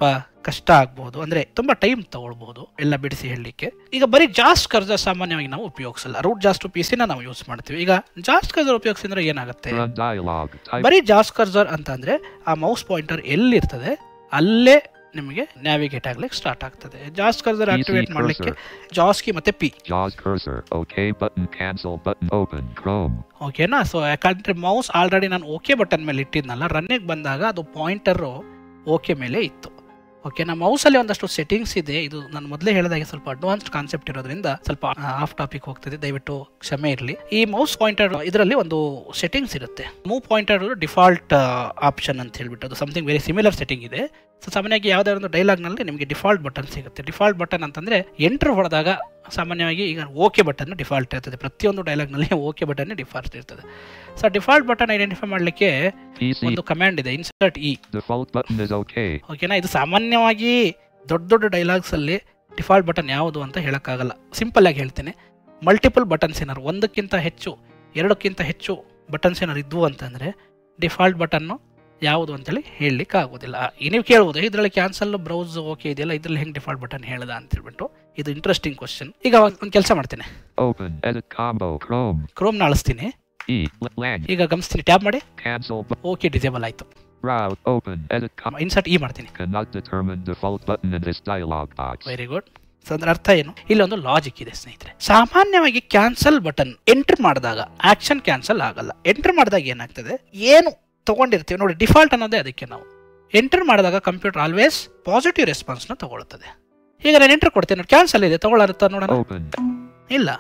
ಕಷ್ಟ ಆಗ್ಬಹುದು ಅಂದ್ರೆ ತುಂಬಾ ಟೈಮ್ ತಗೊಳ್ಬಹುದು ಎಲ್ಲ ಬಿಡಿಸಿ ಹೇಳಲಿಕ್ಕೆ ಈಗ ಬರೀ ಜಾಸ್ಟ್ ಕರ್ಸರ್ ಸಾಮಾನ್ಯವಾಗಿ ನಾವು ಉಪಯೋಗಿಸಲ್ಲ ರೂಟ್ ಜಾಸ್ಟ್ ಪಿ ಸಿನ ನಾವು ಯೂಸ್ ಮಾಡ್ತೀವಿ ಈಗ ಜಾಸ್ಟ್ ಕರ್ಸರ್ ಉಪಯೋಗಿಸಿದ್ರೆ ಏನಾಗುತ್ತೆ Run dialog. Type ಬರೀ ಜಾಸ್ ಕರ್ಸರ್ ಅಂತ ಅಂದ್ರೆ ಆ ಮೌಸ್ ಪಾಯಿಂಟರ್ ಎಲ್ಲಿರ್ತದೆ ಅಲ್ಲೇ ನಿಮಗೆ ನ್ಯಾವಿಗೇಟ್ ಆಗ್ಲಿಕ್ಕೆ ಸ್ಟಾರ್ಟ್ ಆಗ್ತದೆ ಜಾಸ್ ಕರ್ಸರ್ PC ಆಕ್ಟಿವೇಟ್ ಮಾಡ್ಲಿಕ್ಕೆ cursor. ಜಾಸ್ ಕಿ ಮತ್ತೆ P JAWS cursor. OK button. Cancel button. Open. Chrome. ಓಕೆನಾ ಸೊ ಯಾಕಂದ್ರೆ ಮೌಸ್ ಆಲ್ರೆಡಿ ನಾನು ಓಕೆ ಬಟನ್ ಮೇಲೆ ಇಟ್ಟಿದ್ನಲ್ಲ ರನ್ನಿಗೆ ಬಂದಾಗ ಅದು ಪಾಯಿಂಟರ್ ಓಕೆ ಮೇಲೆ ಇತ್ತು ಓಕೆನಾ ಮೌಸಲ್ಲಿ ಒಂದಷ್ಟು ಸೆಟ್ಟಿಂಗ್ಸ್ ಇದೆ ಇದು ನಾನು ಮೊದಲೇ ಹೇಳಿದಾಗೆ ಸ್ವಲ್ಪ ಅಡ್ವಾನ್ಸ್ಡ್ ಕಾನ್ಸೆಪ್ಟ್ ಇರೋದ್ರಿಂದ ಸ್ವಲ್ಪ ಆಫ್ ಟಾಪಿಕ್ ಹೋಗ್ತಿದೆ ದಯವಿಟ್ಟು ಕ್ಷಮೆ ಇರಲಿ ಈ ಮೌಸ್ ಪಾಯಿಂಟರ್ ಇದರಲ್ಲಿ ಒಂದು ಸೆಟ್ಟಿಂಗ್ಸ್ ಇರುತ್ತೆ ಮೂವ್ ಪಾಯಿಂಟರ್ ಡಿಫಾಲ್ಟ್ ಆಪ್ಷನ್ ಅಂತ ಹೇಳ್ಬಿಟ್ಟು ಅದು ಸಮಥಿಂಗ್ ವೆರಿ ಸಿಮಿಲರ್ ಸೆಟ್ಟಿಂಗ್ ಇದೆ ಸೊ ಸಾಮಾನ್ಯವಾಗಿ ಯಾವುದೇ ಒಂದು ಡೈಲಾಗ್ನಲ್ಲಿ ನಿಮಗೆ ಡಿಫಾಲ್ಟ್ ಬಟನ್ ಸಿಗುತ್ತೆ ಡಿಫಾಲ್ಟ್ ಬಟನ್ ಅಂತಂದ್ರೆ ಎಂಟ್ರ್ ಹೊಡೆದಾಗ ಸಾಮಾನ್ಯವಾಗಿ ಈಗ ಓಕೆ ಬಟನ್ ಡಿಫಾಲ್ಟ್ ಇರ್ತದೆ ಪ್ರತಿಯೊಂದು ಡೈಲಾಗ್ನಲ್ಲಿ ಓಕೆ ಬಟನ್ ಡಿಫಾಲ್ಟ್ ಇರ್ತದೆ ಸೊ ಡಿಫಾಲ್ಟ್ ಬಟನ್ ಐಡೆಂಟಿಫೈ ಮಾಡಲಿಕ್ಕೆ PC. ಒಂದು ಕಮಾಂಡ್ ಇದೆ insert E Default button is OK. ಓಕೆನಾ ಇದು ಸಾಮಾನ್ಯವಾಗಿ ದೊಡ್ಡ ದೊಡ್ಡ ಡೈಲಾಗ್ಸ್ ಅಲ್ಲಿ ಡಿಫಾಲ್ಟ್ ಬಟನ್ ಯಾವುದು ಅಂತ ಹೇಳಕ್ಕಾಗಲ್ಲ ಸಿಂಪಲ್ ಆಗಿ ಹೇಳ್ತೇನೆ ಮಲ್ಟಿಪಲ್ ಬಟನ್ಸ್ ಏನಾರು ಒಂದಕ್ಕಿಂತ ಹೆಚ್ಚು ಎರಡಕ್ಕಿಂತ ಹೆಚ್ಚು ಬಟನ್ಸ್ ಏನಾರು ಇದ್ವು ಅಂತಂದ್ರೆ ಡಿಫಾಲ್ಟ್ ಬಟನ್ನು ಯಾವುದು ಅಂತೇಳಿ ಹೇಳಲಿಕ್ಕೆ ಆಗೋದಿಲ್ಲ ಈ ನೀವು ಕೇಳ್ಬೋದು ಇದರಲ್ಲಿ ಕ್ಯಾನ್ಸಲ್ ಬ್ರೌಸ್ ಓಕೆ ಇದೆಯಲ್ಲ ಇದ್ರಲ್ಲಿ ಹೆಂಗೆ ಡಿಫಾಲ್ಟ್ ಬಟನ್ ಹೇಳ್ದ ಅಂತ ಹೇಳ್ಬಿಟ್ಟು ಇದು ಇಂಟ್ರೆಸ್ಟಿಂಗ್ ಕ್ವಶನ್ ಈಗ ಒಂದು ಕೆಲಸ ಮಾಡ್ತೇನೆ Open. Edit combo. Chrome. ಕ್ರೋಮ್ನ ಅಳಿಸ್ತೀನಿ E. L- Lang. ಈಗ ಗಮನಿಸ್ತೀನಿ ಟ್ಯಾಪ್ ಮಾಡಿ Cancel. bu- ಓಕೆ ಡಿಸೇಬಲ್ ಆಯಿತು Browse. Open. Edit com. Insert E ಮಾಡ್ತೀನಿ Cannot determine default button in this dialog box. Very good so ಅದ್ರ ಅರ್ಥ ಏನು ಇಲ್ಲಿ ಒಂದು ಲಾಜಿಕ್ ಇದೆ ಸ್ನೇಹಿತರೆ ಸಾಮಾನ್ಯವಾಗಿ ಕ್ಯಾನ್ಸಲ್ ಬಟನ್ ಎಂಟರ್ ಮಾಡಿದಾಗ ಆಕ್ಷನ್ ಕ್ಯಾನ್ಸಲ್ ಆಗಲ್ಲ ಎಂಟರ್ ಮಾಡಿದಾಗ ಏನಾಗ್ತದೆ ಏನು ತಗೊಂಡಿರ್ತೀವಿ ನೋಡಿ ಡಿಫಾಲ್ಟ್ ಅನ್ನೋದೇ ಅದಕ್ಕೆ ನಾವು ಎಂಟರ್ ಮಾಡಿದಾಗ ಕಂಪ್ಯೂಟರ್ ಆಲ್ವೇಸ್ ಪಾಸಿಟಿವ್ ರೆಸ್ಪಾನ್ಸ್ನ ತಗೊಳ್ತದೆ ಈಗ ನಾನು ಎಂಟರ್ ಕೊಡ್ತೇನೆ ನೋಡಿ ಕ್ಯಾನ್ಸಲ್ ಇದೆ ತಗೊಳ್ಳಾರತ್ತ ನೋಡೋಣ Open. ಇಲ್ಲ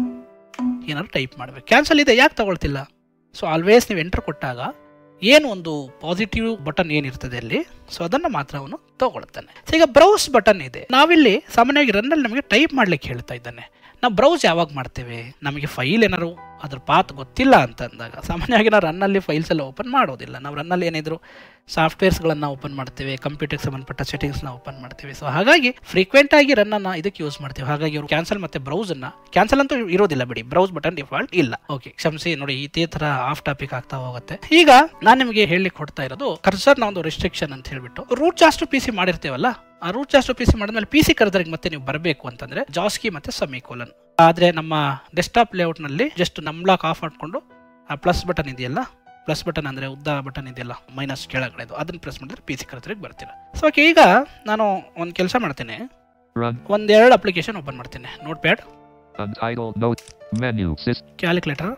ಏನಾದ್ರು ಟೈಪ್ ಮಾಡಬೇಕು ಕ್ಯಾನ್ಸಲ್ ಇದೆ ಯಾಕೆ ತಗೊಳ್ತಿಲ್ಲ ಸೊ ಆಲ್ವೇಸ್ ನೀವು ಎಂಟರ್ ಕೊಟ್ಟಾಗ ಏನು ಒಂದು ಪಾಸಿಟಿವ್ ಬಟನ್ ಏನಿರ್ತದೆ ಅಲ್ಲಿ ಸೊ ಅದನ್ನು ಮಾತ್ರ ಅವನು ತಗೊಳ್ತಾನೆ ಸೊ ಈಗ ಬ್ರೌಸ್ ಬಟನ್ ಇದೆ ನಾವಿಲ್ಲಿ ಸಾಮಾನ್ಯವಾಗಿ ರನ್ನಲ್ಲಿ ನಮಗೆ ಟೈಪ್ ಮಾಡ್ಲಿಕ್ಕೆ ಹೇಳ್ತಾ ಇದ್ದಾನೆ ನಾವು ಬ್ರೌಸ್ ಯಾವಾಗ ಮಾಡ್ತೇವೆ ನಮಗೆ ಫೈಲ್ ಏನಾದ್ರು ಅದ್ರ ಪಾತ್ ಗೊತ್ತಿಲ್ಲ ಅಂತ ಅಂದಾಗ ಸಾಮಾನ್ಯವಾಗಿ ನಾವು ರನ್ನಲ್ಲಿ ಫೈಲ್ಸ್ ಎಲ್ಲ ಓಪನ್ ಮಾಡೋದಿಲ್ಲ ನಾವು ರನ್ನಲ್ಲಿ ಏನಿದ್ರು ಸಾಫ್ಟ್ವೇರ್ಸ್ಗಳನ್ನು ಓಪನ್ ಮಾಡ್ತೇವೆ ಕಂಪ್ಯೂಟರ್ಗೆ ಸಂಬಂಧಪಟ್ಟ ಸೆಟ್ಟಿಂಗ್ಸ್ನ ಓಪನ್ ಮಾಡ್ತೇವೆ ಸೊ ಹಾಗಾಗಿ ಫ್ರೀಕ್ವೆಂಟ್ ಆಗಿ ರನ್ ಅನ್ನ ಇದಕ್ಕೆ ಯೂಸ್ ಮಾಡ್ತೇವೆ ಹಾಗಾಗಿ ಅವರು ಕ್ಯಾನ್ಸಲ್ ಮತ್ತೆ ಬ್ರೌಸ್ ಅನ್ನ ಕ್ಯಾನ್ಸಲ್ ಅಂತೂ ಇರೋದಿಲ್ಲ ಬಿಡಿ ಬ್ರೌಸ್ ಬಟನ್ ಡಿಫಾಲ್ಟ್ ಇಲ್ಲ ಓಕೆ ಕ್ಷಮಿಸಿ ನೋಡಿ ಇದೇ ತರ ಆಫ್ ಟಾಪಿಕ್ ಆಗ್ತಾ ಹೋಗುತ್ತೆ ಈಗ ನಾನು ನಿಮಗೆ ಹೇಳಲಿಕ್ಕೆ ಕೊಡ್ತಾ ಇರೋದು ಕರ್ಸರ್ನ ಒಂದು ರಿಸ್ಟ್ರಿಕ್ಷನ್ ಅಂತ ಹೇಳ್ಬಿಟ್ಟು ರೂಟ್ ಜಾಸ್ಟ್ ಪಿ ಸಿ ಮಾಡಿರ್ತೇವಲ್ಲ ಆ ರೂಟ್ ಜಾಸ್ಟ್ ಪಿ ಸಿ ಮಾಡಿದ್ಮೇಲೆ ಪಿ ಸಿ ಕರ್ದರಿಗೆ ಮತ್ತೆ ನೀವು ಬರಬೇಕು ಅಂತಂದ್ರೆ ಜಾಸ್ಕಿ ಮತ್ತೆ ಸಮಿಕೋಲನ್ ಆದ್ರೆ ನಮ್ಮ ಡೆಸ್ಕ್ಟಾಪ್ ಲೇಔಟ್ ನಲ್ಲಿ ಜಸ್ಟ್ ನಮ್ಲಾಕ್ ಆಫ್ ಮಾಡ್ಕೊಂಡು ಆ ಪ್ಲಸ್ ಬಟನ್ ಇದೆಯಲ್ಲ ಪ್ಲಸ್ ಬಟನ್ ಅಂದ್ರೆ ಉದ್ದ ಬಟನ್ ಇದೆಯಲ್ಲ ಮೈನಸ್ ಕೆಳಗಡೆದು ಅದನ್ನ ಪ್ರೆಸ್ ಮಾಡಿದ್ರೆ ಪಿ ಸಿ ಕರ್ದರಿಗೆ ಬರ್ತೀರಾ ಸೊ ಓಕೆ ಈಗ ನಾನು ಒಂದು ಕೆಲಸ ಮಾಡ್ತೇನೆ Run. ಒಂದೆರಡು ಅಪ್ಲಿಕೇಶನ್ ಓಪನ್ ಮಾಡ್ತೇನೆ notepad Untitled note. Menu. System. Calculator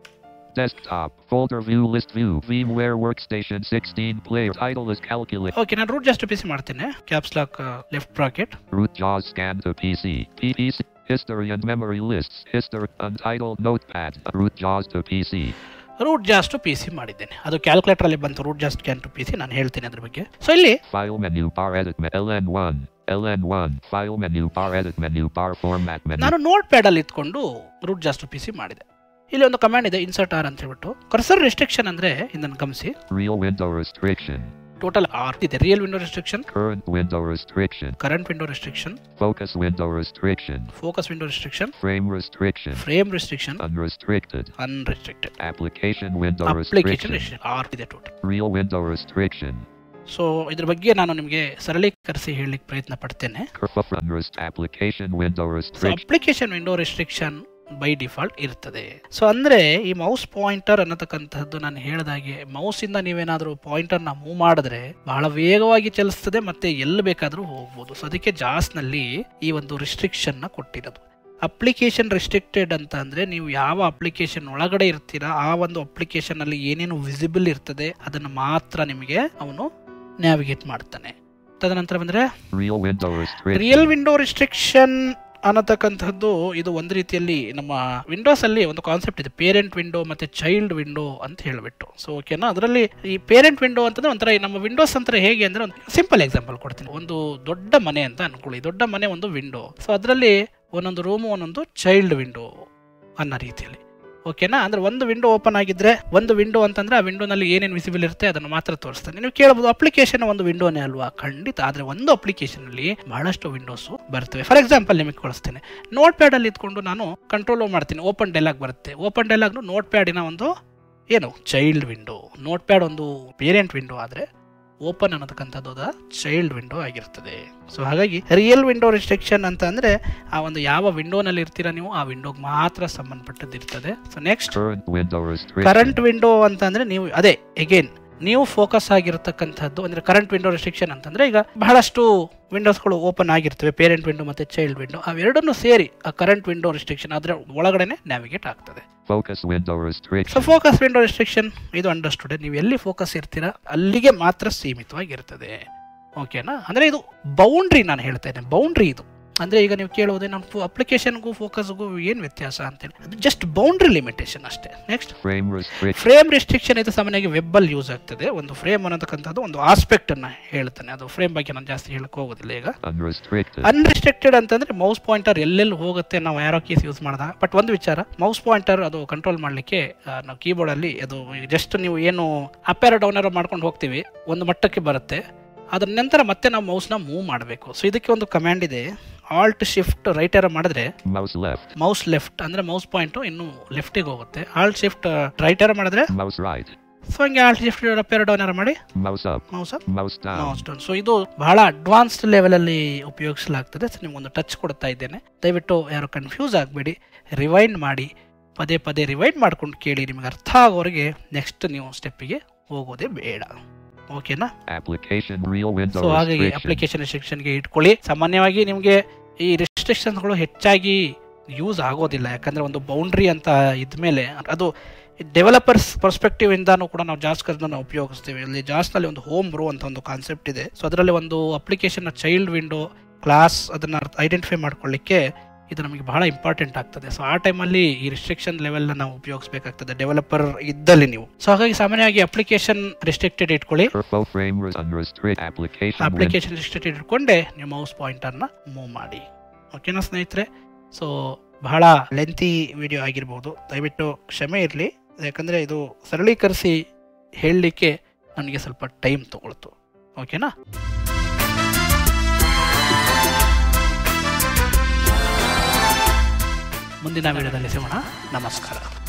Desktop. Folder view. List view. VMware Workstation 16 player. Title is calculate. Okay ನಾನು ರೂಟ್ ಜಾಸ್ಟ್ ಪಿ ಸಿ ಮಾಡ್ತೇನೆ caps lock left bracket Root JAWS scan to PC. PPC. History and memory lists. History. Untitled notepad. Root JAWS to PC. Route ಜಾಸ್ಟ್ P C ಮಾಡಿದ್ದೇನೆ ಅದು calculator ಅಲ್ಲಿ ಬಂತು route ಜಾಸ್ಟ್ can to P C ನಾನು ಹೇಳ್ತೀನಿ ಅದ್ರ ಬಗ್ಗೆ ಸೊ ಇಲ್ಲಿ File menu. Bar edit. Me- LN1. LN1. File menu. Bar edit menu. Bar format menu. ನಾನು ನೋಟ್ ಪ್ಯಾಡ್ ಅಲ್ಲಿ ಇಟ್ಕೊಂಡು ರೂಟ್ ಜಾಸ್ಟ್ ಪಿ ಸಿ ಮಾಡಿದೆ ಇಲ್ಲಿ ಒಂದು ಕಮಾಂಡ್ ಇದೆ ಇನ್ಸರ್ಟ್ ಆರ್ ಅಂತ ಹೇಳ್ಬಿಟ್ಟು ಕರ್ಸರ್ ರೆಸ್ಟ್ರಿಕ್ಷನ್ ಅಂದ್ರೆ ಇದನ್ನು ಗಮನಿಸಿ Real window restriction. ಟೋಟಲ್ ಆರ್ ಇದೆ real window restriction Current window restriction. Current window restriction Focus window restriction. Focus window restriction Frame restriction. Frame restriction Unrestricted. Unrestricted Application window application restriction. ಆರ್ ಇದೆ total Real window restriction. So ಇದ್ರ ಬಗ್ಗೆ ನಾನು ನಿಮಗೆ ಸರಳೀಕರಿಸಿ ಹೇಳಲಿಕ್ಕೆ ಪ್ರಯತ್ನ ಪಡ್ತೇನೆ Kerfuff unrest application window so restriction. Application window restriction by default ಇರ್ತದೆ ಸೊ ಅಂದ್ರೆ ಈ ಮೌಸ್ ಪಾಯಿಂಟರ್ ಅನ್ನತಕ್ಕಂತಹದ್ದು ನಾನು ಹೇಳಿದಾಗೆ ಮೌಸ್ ಇಂದ ನೀವೇನಾದ್ರೂ ಪಾಯಿಂಟರ್ ನ ಮೂವ್ ಮಾಡಿದ್ರೆ ಬಹಳ ವೇಗವಾಗಿ ಚಲಿಸ್ತದೆ ಮತ್ತೆ ಎಲ್ಲಿ ಬೇಕಾದ್ರೂ ಹೋಗ್ಬೋದು ಸೊ ಅದಕ್ಕೆ ಜಾಸ್ ನಲ್ಲಿ ಈ ಒಂದು ರಿಸ್ಟ್ರಿಕ್ಷನ್ ನ ಕೊಟ್ಟಿರೋದು ಅಪ್ಲಿಕೇಶನ್ ರೆಸ್ಟ್ರಿಕ್ಟೆಡ್ ಅಂತ ಅಂದ್ರೆ ನೀವು ಯಾವ ಅಪ್ಲಿಕೇಶನ್ ಒಳಗಡೆ ಇರ್ತೀರಾ ಆ ಒಂದು ಅಪ್ಲಿಕೇಶನ್ ಅಲ್ಲಿ ಏನೇನು ವಿಸಿಬಲ್ ಇರ್ತದೆ ಅದನ್ನ ಮಾತ್ರ ನಿಮಗೆ ಅವನು ನ್ಯಾವಿಗೇಟ್ ಮಾಡ್ತಾನೆ ತದನಂತರ ಬಂದ್ರೆ Real window restriction. Real window restriction ಅನ್ನತಕ್ಕಂಥದ್ದು ಇದು ಒಂದು ರೀತಿಯಲ್ಲಿ ನಮ್ಮ ವಿಂಡೋಸ್ ಅಲ್ಲಿ ಒಂದು ಕಾನ್ಸೆಪ್ಟ್ ಇದೆ ಪೇರೆಂಟ್ ವಿಂಡೋ ಮತ್ತೆ ಚೈಲ್ಡ್ ವಿಂಡೋ ಅಂತ ಹೇಳ್ಬಿಟ್ಟು ಸೊ ಓಕೆನಾ ಅದರಲ್ಲಿ ಈ ಪೇರೆಂಟ್ ವಿಂಡೋ ಅಂತಂದ್ರೆ ಒಂಥರ ಈ ನಮ್ಮ ವಿಂಡೋಸ್ ಅಂತ ಹೇಗೆ ಅಂದ್ರೆ ಒಂದು ಸಿಂಪಲ್ ಎಕ್ಸಾಂಪಲ್ ಕೊಡ್ತೀನಿ ಒಂದು ದೊಡ್ಡ ಮನೆ ಅಂತ ಅನ್ಕೊಳ್ಳಿ ದೊಡ್ಡ ಮನೆ ಒಂದು ವಿಂಡೋ ಸೊ ಅದರಲ್ಲಿ ಒಂದೊಂದು ರೂಮು ಒಂದೊಂದು ಚೈಲ್ಡ್ ವಿಂಡೋ ಅನ್ನೋ ರೀತಿಯಲ್ಲಿ ಓಕೆನಾ ಅಂದ್ರೆ ಒಂದು ವಿಂಡೋ ಓಪನ್ ಆಗಿದ್ರೆ ಒಂದು ವಿಂಡೋ ಅಂತಂದ್ರೆ ಆ ವಿಂಡೋನಲ್ಲಿ ಏನೇನು ವಿಸಿಬಲ್ ಇರುತ್ತೆ ಅದನ್ನು ಮಾತ್ರ ತೋರಿಸ್ತಾನೆ ನೀವು ಕೇಳಬಹುದು ಅಪ್ಲಿಕೇಶನ್ ಒಂದು ವಿಂಡೋನೇ ಅಲ್ವಾ ಖಂಡಿತ ಆದ್ರೆ ಒಂದು ಅಪ್ಲಿಕೇಶನ್ ಅಲ್ಲಿ ಬಹಳಷ್ಟು ವಿಂಡೋಸ್ ಬರ್ತವೆ ಫಾರ್ ಎಕ್ಸಾಂಪಲ್ ನಿಮಗೆ ಕಳಿಸ್ತೇನೆ ನೋಟ್ ಪ್ಯಾಡ್ ಅಲ್ಲಿ ಇಟ್ಕೊಂಡು ನಾನು ಕಂಟ್ರೋಲ್ ಮಾಡ್ತೀನಿ ಓಪನ್ ಡೈಲಾಗ್ ಬರುತ್ತೆ ಓಪನ್ ಡೈಲಾಗ್ ನೋಟ್ ಪ್ಯಾಡಿನ ಒಂದು ಏನು ಚೈಲ್ಡ್ ವಿಂಡೋ ನೋಟ್ ಪ್ಯಾಡ್ ಒಂದು ಪೇರೆಂಟ್ ವಿಂಡೋ ಆದ್ರೆ ಓಪನ್ ಅನ್ನತಕ್ಕಂಥದ್ದು ಚೈಲ್ಡ್ ವಿಂಡೋ ಆಗಿರ್ತದೆ ಸೊ ಹಾಗಾಗಿ ರಿಯಲ್ ವಿಂಡೋ ರಿಸ್ಟ್ರಿಕ್ಷನ್ ಅಂತ ಅಂದ್ರೆ ಆ ಒಂದು ಯಾವ ವಿಂಡೋನಲ್ಲಿ ಇರ್ತೀರಾ ನೀವು ಆ ವಿಂಡೋಗೆ ಮಾತ್ರ ಸಂಬಂಧಪಟ್ಟದ್ದು ಇರ್ತದೆ so next Current window restriction. Current window ಅಂತಂದ್ರೆ ನೀವು ಅದೇ ಎಗೇನ್ ನೀವು ಫೋಕಸ್ ಆಗಿರತಕ್ಕಂಥದ್ದು ಅಂದ್ರೆ ಕರೆಂಟ್ ವಿಂಡೋ ರೆಸ್ಟ್ರಿಕ್ಷನ್ ಅಂತಂದ್ರೆ ಈಗ ಬಹಳಷ್ಟು ವಿಂಡೋಸ್ಗಳು ಓಪನ್ ಆಗಿರ್ತವೆ ಪೇರೆಂಟ್ ವಿಂಡೋ ಮತ್ತೆ ಚೈಲ್ಡ್ ವಿಂಡೋ ಅವೆರಡನ್ನು ಸೇರಿ ಆ ಕರೆಂಟ್ ವಿಂಡೋ ರೆಸ್ಟ್ರಿಕ್ಷನ್ ಅದರ ಒಳಗಡೆನೆ ನ್ಯಾವಿಗೇಟ್ ಆಗ್ತದೆ Focus window so restriction. Focus window restriction ಇದು ಅಂಡರ್ಸ್ಟುಡ್ ನೀವು ಎಲ್ಲಿ ಫೋಕಸ್ ಇರ್ತೀರಾ ಅಲ್ಲಿಗೆ ಮಾತ್ರ ಸೀಮಿತವಾಗಿರ್ತದೆ ಓಕೆನಾ ಅಂದ್ರೆ ಇದು ಬೌಂಡ್ರಿ ನಾನು ಹೇಳ್ತೇನೆ ಬೌಂಡ್ರಿ ಇದು ಅಂದ್ರೆ ಈಗ ನೀವು ಕೇಳುವುದೇ ನಮ್ಮ ಅಪ್ಲಿಕೇಶನ್ಗೂ ಫೋಕಸ್ಗೂ ಏನು ವ್ಯತ್ಯಾಸ ಅಂತೇಳಿ ಅದು ಜಸ್ಟ್ ಬೌಂಡ್ರಿ ಲಿಮಿಟೇಷನ್ ಅಷ್ಟೇ next Frame restriction. Frame restriction ಇದು ಸಾಮಾನ್ಯವಾಗಿ ವೆಬ್ ಅಲ್ಲಿ ಯೂಸ್ ಆಗ್ತದೆ ಒಂದು ಫ್ರೇಮ್ ಅನ್ನತಕ್ಕಂಥದ್ದು ಒಂದು ಆಸ್ಪೆಕ್ಟ್ ಅನ್ನ ಹೇಳ್ತಾನೆ ಅದು ಫ್ರೇಮ್ ಬಗ್ಗೆ ನಾನು ಜಾಸ್ತಿ ಹೇಳಕ್ ಹೋಗೋದಿಲ್ಲ ಈಗ Unrestricted. ಅನ್ರಿಸ್ಟ್ರಿಕ್ಟೆಡ್ ಅಂತಂದ್ರೆ ಮೌಸ್ ಪಾಯಿಂಟರ್ ಎಲ್ಲೆಲ್ಲಿ ಹೋಗುತ್ತೆ ನಾವು ಯಾರೋ ಕೀಸ್ ಯೂಸ್ ಮಾಡಿದಾಗ ಬಟ್ ಒಂದು ವಿಚಾರ ಮೌಸ್ ಪಾಯಿಂಟರ್ ಅದು ಕಂಟ್ರೋಲ್ ಮಾಡಲಿಕ್ಕೆ ನಾವು ಕೀಬೋರ್ಡ್ ಅಲ್ಲಿ ಅದು ಜಸ್ಟ್ ನೀವು ಏನು ಅಪ್ಪೇರ ಡೌನರ್ ಮಾಡ್ಕೊಂಡು ಹೋಗ್ತೀವಿ ಒಂದು ಮಟ್ಟಕ್ಕೆ ಬರುತ್ತೆ ಅದ್ರ ನಂತರ ಮತ್ತೆ ನಾವು ಮೌಸ್ನ ಮೂವ್ ಮಾಡಬೇಕು ಸೊ ಇದಕ್ಕೆ ಒಂದು ಕಮಾಂಡ್ ಇದೆ ಆಲ್ಟ್ ಶಿಫ್ಟ್ ರೈಟ್ ಏರ ಮಾಡಿದ್ರೆ Mouse left. ಮೌಸ್ ಲೆಫ್ಟ್ ಅಂದ್ರೆ ಮೌಸ್ ಪಾಯಿಂಟ್ ಇನ್ನು ಲೆಫ್ಟಿಗೆ ಹೋಗುತ್ತೆ ಆಲ್ಟ್ ಶಿಫ್ಟ್ ರೈಟ್ ಏರ ಮಾಡಿದ್ರೆ Mouse right. ಸೊ ಹಂಗೆ ಆಲ್ಟ್ ಶಿಫ್ಟ್ ಅಪ್ಪೇರ ಡೌನರ್ ಮಾಡಿ Mouse up. Mouse Mouse down. Mouse down so ಇದು ಬಹಳ ಅಡ್ವಾನ್ಸ್ಡ್ ಲೆವೆಲಲ್ಲಿ ಉಪಯೋಗಿಸಲಾಗ್ತದೆ ಸೊ ನಿಮ್ಗೊಂದು ಟಚ್ ಕೊಡ್ತಾ ಇದ್ದೇನೆ ದಯವಿಟ್ಟು ಯಾರು ಕನ್ಫ್ಯೂಸ್ ಆಗಬೇಡಿ ರಿವೈಂಡ್ ಮಾಡಿ ಪದೇ ಪದೇ ರಿವೈಂಡ್ ಮಾಡ್ಕೊಂಡು ಕೇಳಿ ನಿಮಗೆ ಅರ್ಥ ಆಗೋರಿಗೆ ನೆಕ್ಸ್ಟ್ ನೀವು ಸ್ಟೆಪ್ಪಿಗೆ ಹೋಗೋದೇ ಬೇಡ ಓಕೆನಾ Application real window ಸೊ ಹಾಗಾಗಿ restriction. ಅಪ್ಲಿಕೇಶನ್ ರೆಸ್ಟ್ರಿಕ್ಷನ್ಗೆ ಇಟ್ಕೊಳ್ಳಿ ಸಾಮಾನ್ಯವಾಗಿ ನಿಮಗೆ ಈ ರೆಸ್ಟ್ರಿಕ್ಷನ್ಸ್ಗಳು ಹೆಚ್ಚಾಗಿ ಯೂಸ್ ಆಗೋದಿಲ್ಲ ಯಾಕಂದ್ರೆ ಒಂದು ಬೌಂಡ್ರಿ ಅಂತ ಇದ್ಮೇಲೆ ಅದು ಡೆವಲಪರ್ಸ್ ಪರ್ಸ್ಪೆಕ್ಟಿವ್ ಇಂದಾನು ಕೂಡ ನಾವು ಜಾಸ್ಕ್ ಅದನ್ನ ಉಪಯೋಗಿಸ್ತೀವಿ ಇಲ್ಲಿ ಜಾಸ್ನಲ್ಲಿ ಒಂದು ಹೋಮ್ ಬ್ರೋ ಅಂತ ಒಂದು ಕಾನ್ಸೆಪ್ಟ್ ಇದೆ ಸೊ ಅದರಲ್ಲಿ ಒಂದು ಅಪ್ಲಿಕೇಶನ್ ಚೈಲ್ಡ್ ವಿಂಡೋ ಕ್ಲಾಸ್ ಅದನ್ನ ಐಡೆಂಟಿಫೈ ಮಾಡ್ಕೊಳ್ಳಿಕ್ಕೆ ಇದು ನಮಗೆ ಬಹಳ ಇಂಪಾರ್ಟೆಂಟ್ ಆಗ್ತದೆ ಸೊ ಆ ಟೈಮಲ್ಲಿ ಈ ರಿಸ್ಟ್ರಿಕ್ಷನ್ ಲೆವೆಲ್ ನಾವು ಉಪಯೋಗಿಸಬೇಕಾಗ್ತದೆ ಡೆವಲಪರ್ ಇದ್ದಲ್ಲಿ ನೀವು ಸೊ ಹಾಗಾಗಿ ಸಾಮಾನ್ಯವಾಗಿ ಅಪ್ಲಿಕೇಶನ್ ರೆಸ್ಟ್ರಿಕ್ಟೆಡ್ ಇಟ್ಕೊಳ್ಳಿ Turbo frame res- unrestricted application window. Application restricted ಇಟ್ಕೊಂಡೆ ನೀವು ಮೌಸ್ ಪಾಯಿಂಟರ್ನ ಮೂವ್ ಮಾಡಿ ಓಕೆನಾ ಸ್ನೇಹಿತರೆ ಸೊ ಬಹಳ ಲೆಂತಿ ವಿಡಿಯೋ ಆಗಿರ್ಬೋದು ದಯವಿಟ್ಟು ಕ್ಷಮೆ ಇರಲಿ ಯಾಕಂದರೆ ಇದು ಸರಳೀಕರಿಸಿ ಹೇಳಲಿಕ್ಕೆ ನನಗೆ ಸ್ವಲ್ಪ ಟೈಮ್ ತಗೊಳ್ತು ಓಕೆನಾ ಮುಂದಿನ ವಿಡಿಯೋದಲ್ಲಿ ಸಿಗೋಣ ನಮಸ್ಕಾರ